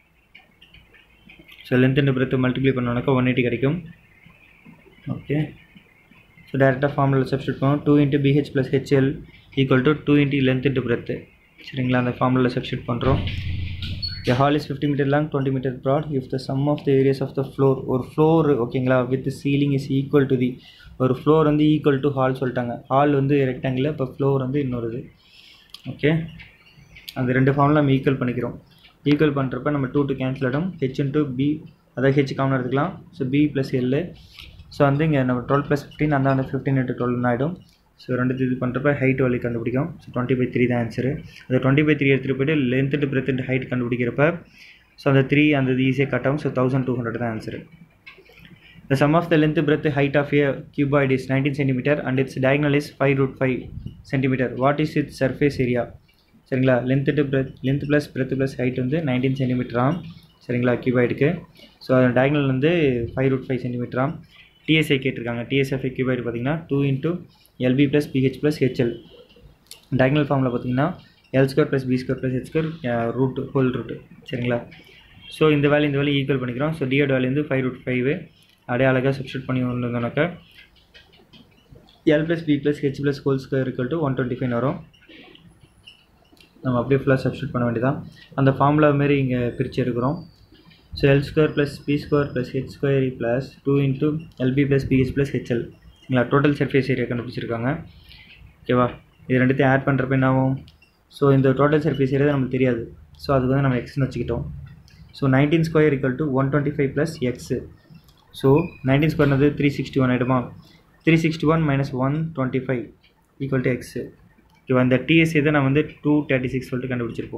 so length and breadth multiply பண்ணோன்னாக்கா ஒன் எயிட்டி கிடைக்கும் ஓகே ஸோ டேரெக்டாக ஃபார்முலா சப்ஸ்டியூட் பண்ணுவோம் two into BH plus HL equal to two into length into breadth சரிங்களா அந்த ஃபார்முலா சப்ஸ்டியூட் பண்ணுறோம் A hall is 50 meter long, 20 meter broad. If the sum of the areas of the floor ஒரு floor ஓகேங்களா with ceiling is equal to the ஒரு floor வந்து equal to hall சொல்லிட்டாங்க hall வந்து rectangle இப்போ floor வந்து இன்னொரு இது ஓகே அந்த ரெண்டு ஃபார்மில் நம்ம ஈக்குவல் பண்ணிக்கிறோம் ஈக்குவல் பண்ணுறப்ப நம்ம டூ டு கேன்சல் ஆகிடும் ஹெச் இன்ட்டு பி அதாவது ஹெச் காமன் எடுத்துக்கலாம் so B plus L so வந்து இங்கே நம்ம டுவெல் ப்ளஸ் ஃபிஃப்டீன் அந்த வந்து ஃபிஃப்டீன் இன்ட்டு டுவெல் ஆகிடும் ஸோ ரெண்டு இது பண்ணுறப்ப ஹைட் வேல்யூ கண்டுபிடிக்கும் ஸோ டுவெண்ட்டி பை த்ரீ தான் ஆன்சரு அந்த டுவெண்ட்டி பை த்ரீ எடுத்துகிட்டு போய்ட்டு லென்த் டு பிரெத் ஹைட் கண்டுபிடிக்கிறப்ப ஸோ அந்த த்ரீ அந்த இது ஈஸியாக கட் ஆகும் ஸோ தௌசண்ட் டூ ஹண்ட்ரட் தான் answer The sum of the length, breadth, height of a cuboid is 19 centimeter and its diagonal is 5 root 5 centimeter. What is its surface area? சரிங்களா length to breadth length plus breadth plus height வந்து nineteen சென்டிமீட்டராம் சரிங்களா கியூபாய்டுக்கு so அதோட diagonal வந்து five root five சென்டிமீட்டராம் டிஎஸ்ஐ கேட்டிருக்காங்க டிஎஸ்எஃப்ஐ கியூபாய்டு பார்த்தீங்கன்னா two into LB plus BH plus HL diagonal ஃபார்மில் பார்த்தீங்கன்னா L square plus B square plus H square root whole root சரிங்களா ஸோ இந்த வேல்யூ இந்த வேல்யூ ஈக்குவல் பண்ணிக்கிறோம் ஸோ டியோட வேல்யூ வந்து ஃபைவ் ரூட் ஃபைவ் அப்படியே அழகாக சப்ஸ்டியூட் பண்ணி வந்தோம்னாக்கா L plus B plus H plus whole square equal to one twenty five வரும் நம்ம அப்படியே ஃபுல்லாக சப்ஸ்டியூட் பண்ண வேண்டியதான் அந்த ஃபார்முலா மாரி இங்கே பிரித்து எடுக்கிறோம் so L square plus B square plus H square plus two into LB plus BH plus HL சரிங்களா டோட்டல் சர்ஃபேஸ் ஏரியா கண்டுபிடிச்சிருக்காங்க ஓகேவா இது ரெண்டுத்தையும் ஆட் பண்ணுறப்ப என்ன ஆகும் ஸோ இந்த டோட்டல் சர்ஃபேஸ் ஏரியா நமக்கு தெரியாது ஸோ அதுக்கு வந்து நம்ம எக்ஸ்னு வச்சுக்கிட்டோம் so nineteen square equal to one twenty five plus X so nineteen ஸ்கொயர்னது த்ரீ சிக்ஸ்டி ஒன் ஆகிடுமா three sixty one minus one twenty five equal to X ஓகேவா இந்த டிஎஸ்ஏ தான் நான் வந்து டூ தேர்ட்டி சிக்ஸ் சொல்லிட்டு கண்டுபிடிச்சிருப்போம்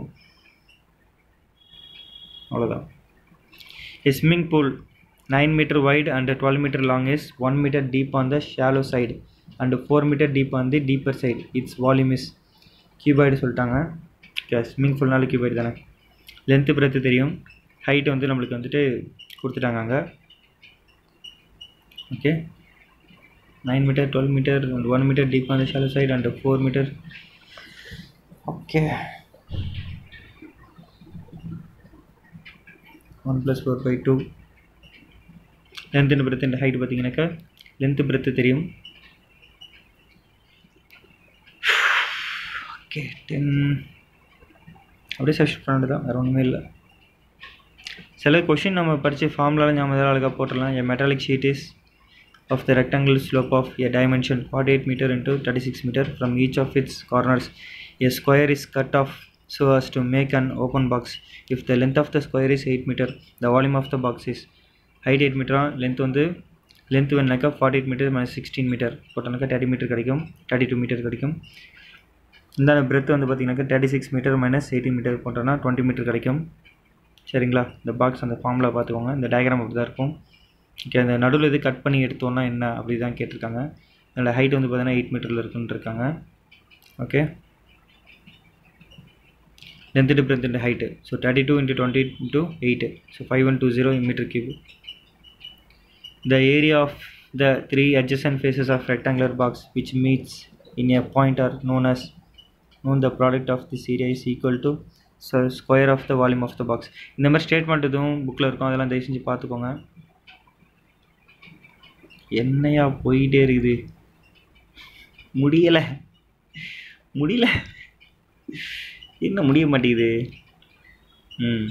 அவ்வளோதான் A swimming pool 9 meter wide and 12 meter long is 1 meter deep on the shallow side and 4 meter deep on the deeper side. Its volume is cuboid சொல்லிட்டாங்க okay swimming ஃபுல்னால cuboid தானே length breadth தெரியும் height வந்து நம்மளுக்கு வந்துட்டு கொடுத்துட்டாங்க அங்கே okay nine metre twelve metre and one metre deep on the shallow side and four metre okay one plus four by two length breadth height பார்த்தீங்கன்னாக்கா length breadth தெரியும் okay ten அப்படியே substitute பண்ணிட்டு தான் வேறு ஒன்றுமே இல்லை சில கொஷின் நம்ம படித்த ஃபார்முலாவில் ஞாபகம் அழகாக போட்டுடலாம் a metallic sheet is of the rectangular slope of a dimension 48 meter into 36 meter from each of its corners a square is cut off so as to make an open box if the length of the square is 8 meter the volume of the box is height 8 meter length வந்து length வேணாக்கா forty eight metre minus sixteen metre போட்டோம்னாக்கா thirty metre கிடைக்கும் thirty two metre கிடைக்கும் இந்த breadth வந்து பார்த்தீங்கன்னாக்கா thirty six metre minus eighteen metre போட்டோம்னா twenty metre கிடைக்கும் சரிங்களா இந்த பாக்ஸ் அந்த ஃபார்முலா பார்த்துக்கோங்க இந்த டயக்ராம் அப்படி தான் இருக்கும் ஓகே அந்த நடுவில் இது கட் பண்ணி எடுத்தோன்னா என்ன அப்படி தான் கேட்டிருக்காங்க அதில் ஹைட் வந்து பார்த்தீங்கன்னா எயிட் மீட்டரில் இருக்குன்னு இருக்காங்க okay length difference into height so thirty two into twenty into eight so five one two zero metre cube the area of the three adjacent faces of rectangular box which meets in a point are known as known the product of this area is equal to so square of the volume of the box இந்த மாதிரி statement எதுவும் புக்கில் இருக்கும் அதெல்லாம் தயவு செஞ்சு பார்த்துக்கோங்க என்னையா போயிட்டே இருக்குது முடியலை முடியல என்ன முடிய மாட்டேங்குது ம்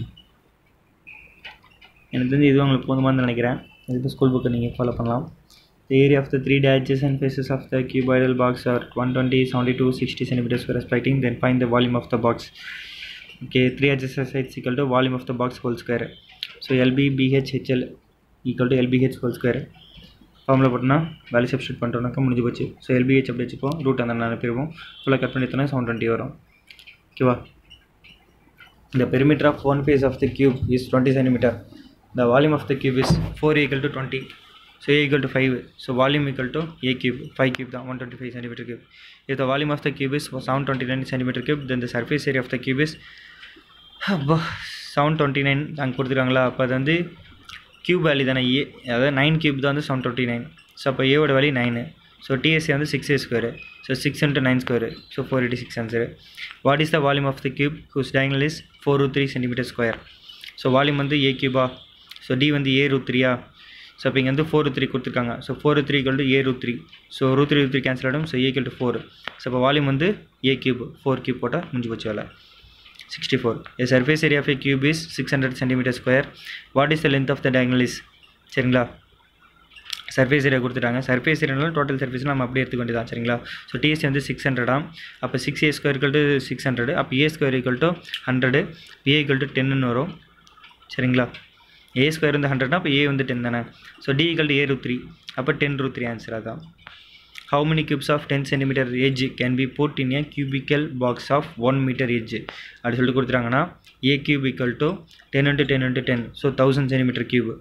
எனக்கு தெரிஞ்சு இது உங்களுக்கு போதுமானு நினைக்கிறேன் இதுக்கு ஸ்கூல் புக்கை நீங்கள் ஃபாலோ பண்ணலாம் The area of the three adjacent faces of the cuboidal box are 120, 72, 60 centimeters respecting. Then find the volume of the box. Okay, three adjacent sides equal to volume of the box whole square. So LB BH HL equal to LBH whole square. ஃபார்மில் போட்டோம்னா value substitute பண்ணிட்டோம்னாக்கா முடிஞ்சு போச்சு so LBH அப்படி வச்சுப்போம் root அந்த அனுப்பிடுவோம் ஃபுல்லாக cut பண்ணி எடுத்தோம்னா செவன் டுவெண்ட்டி வரும் ஓகேவா The perimeter of one face of the cube is 20 centimeter. The volume of the cube is 4 equal to 20. So a equal to 5. So volume equal to a cube. 5 cube தான் 125 centimeter cube. If the volume of the cube is 729 centimeter cube, then the surface area of the cube is அப்பா seven twenty nine அங்கே கொடுத்துருக்காங்களா அப்போ அது வந்து cube value தானே ஏ அதாவது nine cube தான் வந்து செவன் டுவெண்ட்டி நைன் ஸோ அப்போ ஏவோட வேல்யூ நைனு ஸோ டிஎஸ்சி வந்து six a square so six into nine square so four eighty six answer what is the volume of the cube whose diagonal is four root three centimetre square so volume வந்து a Cuba so D வந்து ஏ ரூ த்ரீயா so இப்போ இங்கே வந்து four root three கொடுத்துருக்காங்க so four root three equal to a root three so root three root three cancel ஆகிடும் so a equal to four so இப்போ volume வந்து ஏ கியூப் ஃபோர் கியூப் போட்டால் முடிஞ்சு போச்சு வேலை sixty four a surface area of a cube is six hundred centimetre square what is the length of the diagonal is சரிங்களா surface area கொடுத்துட்டாங்க surface ஏரியானாலும் total surface நம்ம அப்படியே எடுத்துக்க வேண்டியதான் சரிங்களா ஸோ டிஎஸ்சி வந்து சிக்ஸ் ஹண்ட்ரடாம் அப்போ six A square equal to six hundred அப்போ ஏ square equal to hundred a equal to டென்னு வரும் சரிங்களா ஏ ஸ்கொயர் வந்து ஹண்ட்ரட்னா அப்போ ஏ வந்து டென் தானே so d equal to a root three அப்போ டென் ரூ த்ரீ ஆன்சர் அதான் how many cubes of 10 centimeter edge can be put in a cubical box of 1 meter edge அப்படி சொல்லிட்டு கொடுத்துட்டாங்கன்னா a cube equal to 10 into 10 into 10 so 1000 centimeter cube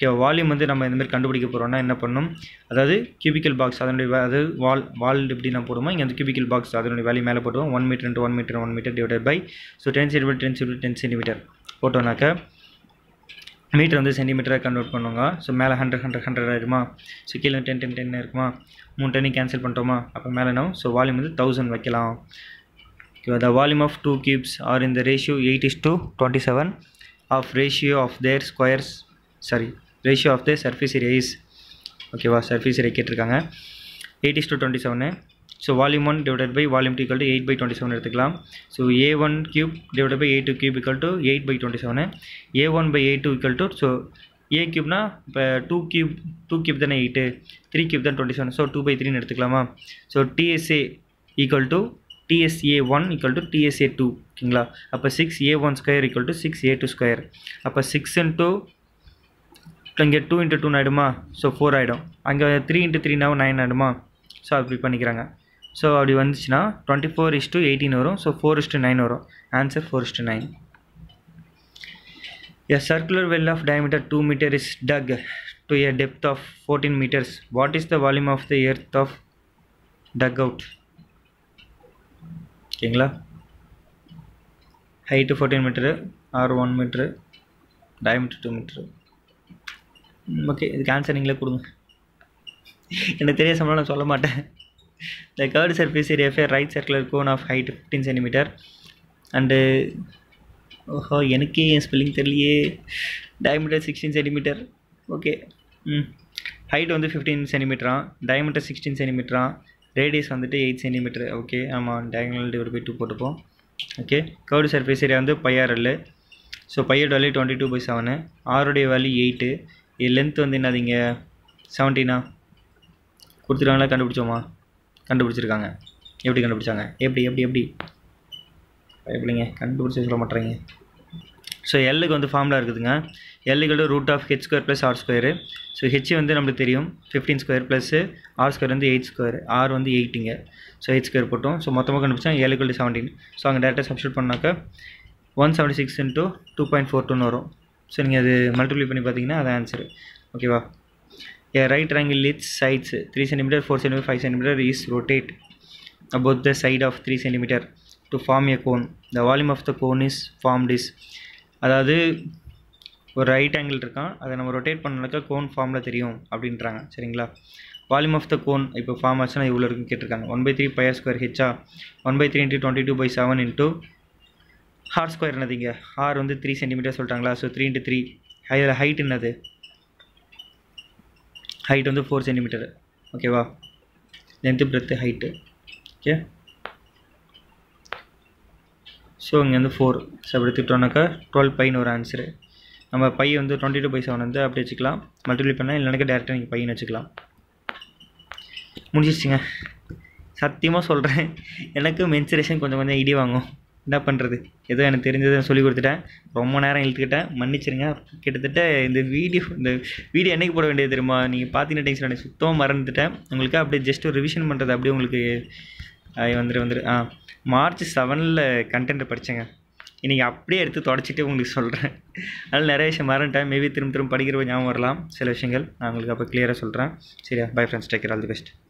okay volume வந்து நம்ம இந்த மாதிரி கண்டுபிடிக்க போகிறோம்னா என்ன பண்ணணும் அதாவது கியூபிக்கல் பாக்ஸ் அதனுடைய வே- அதாவது வால் வால் எப்படி நான் போடுவோம் இங்கே வந்து கியூபிக்கல் பாக்ஸ் அதனுடைய வேல்யூ மேலே போட்டுவோம் one metre into one metre one metre divided by so ten centimetre ten centimetre ten centimetre போட்டோம்னாக்க மீட்டர் வந்து சென்டிமீட்டராக கன்வெர்ட் பண்ணுவாங்க ஸோ மேலே ஹண்ட்ரட் ஹண்ட்ரட் ஹண்ட்ரட் ஆயிடுமா ஸோ கீழே டென் டென் டென் இருக்குமா மூணு டென்னையும் கேன்சல் பண்ணிட்டோமா அப்போ மேலே என்ன ஸோ வால்யூம் வந்து தௌசண்ட் வைக்கலாம் Okay, the volume of two cubes are in the ratio 8 is to 27 of ratio of their squares sorry ratio of their surface area is ஓகேவா சர்ஃபேஸ் ஏரியா கேட்டிருக்காங்க eight is to twenty seven so volume one divided by volume two to eight by twenty seven எடுத்துக்கலாம் so a one cube divide by a two cube equal to eight by twenty seven a one by a two equal to so a கியூப்னா இப்போ two cube two cube தானே eight three cube தான் twenty seven so two by த்ரீன்னு எடுத்துக்கலாமா so TSA equal to TSA one equal to TSA two ஓகேங்களா அப்போ six a one square equal to six a two square அப்போ six into இங்கே two into two ஆகிடுமா so four ஆகிடும் அங்கே three into த்ரீனாவும் நைன் ஆகிடுமா ஸோ அப்படி பண்ணிக்கிறாங்க ஸோ அப்படி வந்துச்சுன்னா twenty four is to eighteen வரும் so four is to nine வரும் answer four is to nine A circular well of diameter 2 meter is dug to a depth of 14 meters. What is the volume of the earth of dugout? ஓகேங்களா height fourteen metre r one metre diameter two metre okay இதுக்கு ஆன்சர் நீங்களே கொடுங்க எனக்கு தெரிய சம்பளம் நான் சொல்ல மாட்டேன் த கர்டு சர்ஃபேஸ் ஏரியா ஃபே right circular cone of height fifteen centimetre and ஓஹோ எனக்கே என் ஸ்பெல்லிங் தெரியலையே டயமீட்டர் சிக்ஸ்டீன் சென்டிமீட்டர் ஓகே ம் ஹைட் வந்து ஃபிஃப்டீன் சென்டிமீட்டரான் டயமீட்டர் சிக்ஸ்டீன் சென்டிமீட்டரான் ரேடியஸ் வந்துட்டு எயிட் சென்டிமீட்டர் ஓகே ஆமாம் டயகனல் டிவைட் பை டூ போட்டுப்போம் ஓகே கர்டு சர்ஃபேஸ் ஏரியா வந்து பையார்எல் ஸோ பையோட value twenty two by seven ஆருடைய வேல்யூ எயிட்டு லென்த் வந்து என்னதுங்க செவன்டீனா கொடுத்துருக்காங்களா கண்டுபிடிச்சோமா கண்டுபிடிச்சிருக்காங்க எப்படி கண்டுபிடிச்சாங்க எப்படி எப்படி எப்படி எப்படிங்க கண்டுபிடிச்சி சொல்ல மாட்டேறீங்க ஸோ எல்லுக்கு வந்து ஃபார்முலா இருக்குதுங்க எல்லுக்கு root of H square plus r square so h வந்து நம்மளுக்கு தெரியும் fifteen square plus r square வந்து எயிட் ஸ்கொயர் ஆர் வந்து எயிட்டுங்க ஸோ எயிட் ஸ்கொயர் போட்டோம் ஸோ மொத்தமாக கண்டுபிடிச்சா ஏழுக்குள்ள செவன்டீன் ஸோ அங்கே டேரெக்டாக சப்ஸ்டியூட் பண்ணாக்க one seventy six into two point four டூன்னு வரும் ஸோ நீங்கள் அது மல்டிப்ளை பண்ணி பார்த்தீங்கன்னா அது ஆன்சர் ஓகேவா a right angle its sides 3 cm 4 cm 5 cm is rotate about the side of 3 cm to form a cone the volume of the cone is formed is அதாவது ஒரு ரைட் ஆங்கிள் இருக்கான் அதை நம்ம rotate பண்ணாக்கா cone ஃபார்மில் தெரியும் அப்படின்றாங்க சரிங்களா வால்யூம் ஆஃப் த கோன் இப்போ ஃபார்ம் ஆச்சுன்னா இவ்வளோ இருக்குன்னு கேட்டிருக்காங்க one by three pier square ஹெச்சா one by three into twenty two by seven into r square என்னதுங்க ஹார் வந்து த்ரீ சென்டிமீட்டர் சொல்லிட்டாங்களா ஸோ த்ரீ இன்ட்டு த்ரீ அதில் ஹைட் என்னது ஹைட் வந்து ஃபோர் சென்டிமீட்டர் ஓகேவா length breadth height okay so இங்கே வந்து ஃபோர் ஸோ அப்படி எடுத்துக்கிட்டோம்னாக்கா டுவெல் பைன்னு ஒரு ஆன்சரு நம்ம பை வந்து டுவெண்ட்டி டூ பை செவன் வந்து அப்படி வச்சுக்கலாம் மல்டிப்ளை பண்ணால் இல்லைனாக்கா டேரெக்டாக நீங்கள் பையன் வச்சுக்கலாம் முடிஞ்சிச்சுங்க சத்தியமாக சொல்கிறேன் எனக்கு மென்சுரேஷன் கொஞ்சம் கொஞ்சம் இடி வாங்கும் என்ன பண்ணுறது ஏதோ எனக்கு தெரிஞ்சதை சொல்லி கொடுத்துட்டேன் ரொம்ப நேரம் இழுத்துக்கிட்டேன் மன்னிச்சிருங்க கிட்டத்தட்ட இந்த வீடியோ இந்த வீடியோ என்னைக்கு போட வேண்டியது தெரியுமா நீங்கள் பார்த்தீங்கன்னா டென்ஷன் எனக்கு சுத்தமாக மறந்துட்டேன் உங்களுக்கு அப்படியே ஜஸ்ட் ஒரு ரிவிஷன் பண்ணுறது அப்படியே உங்களுக்கு ஆ, வந்துரு வந்துரு ஆ மார்ச் செவனில் கண்டென்ட் படித்தேங்க இன்றைக்கி அப்படியே எடுத்து தொடச்சிட்டு உங்களுக்கு சொல்கிறேன் அதனால் நிறைய விஷயம் மறந்துட்டேன் மேபி திரும்ப திரும்ப படிக்கிற ஞாபகம் வரலாம் சில விஷயங்கள் நான் உங்களுக்கு அப்போ கிளியராக சொல்கிறேன் சரியா bye friends take care all the best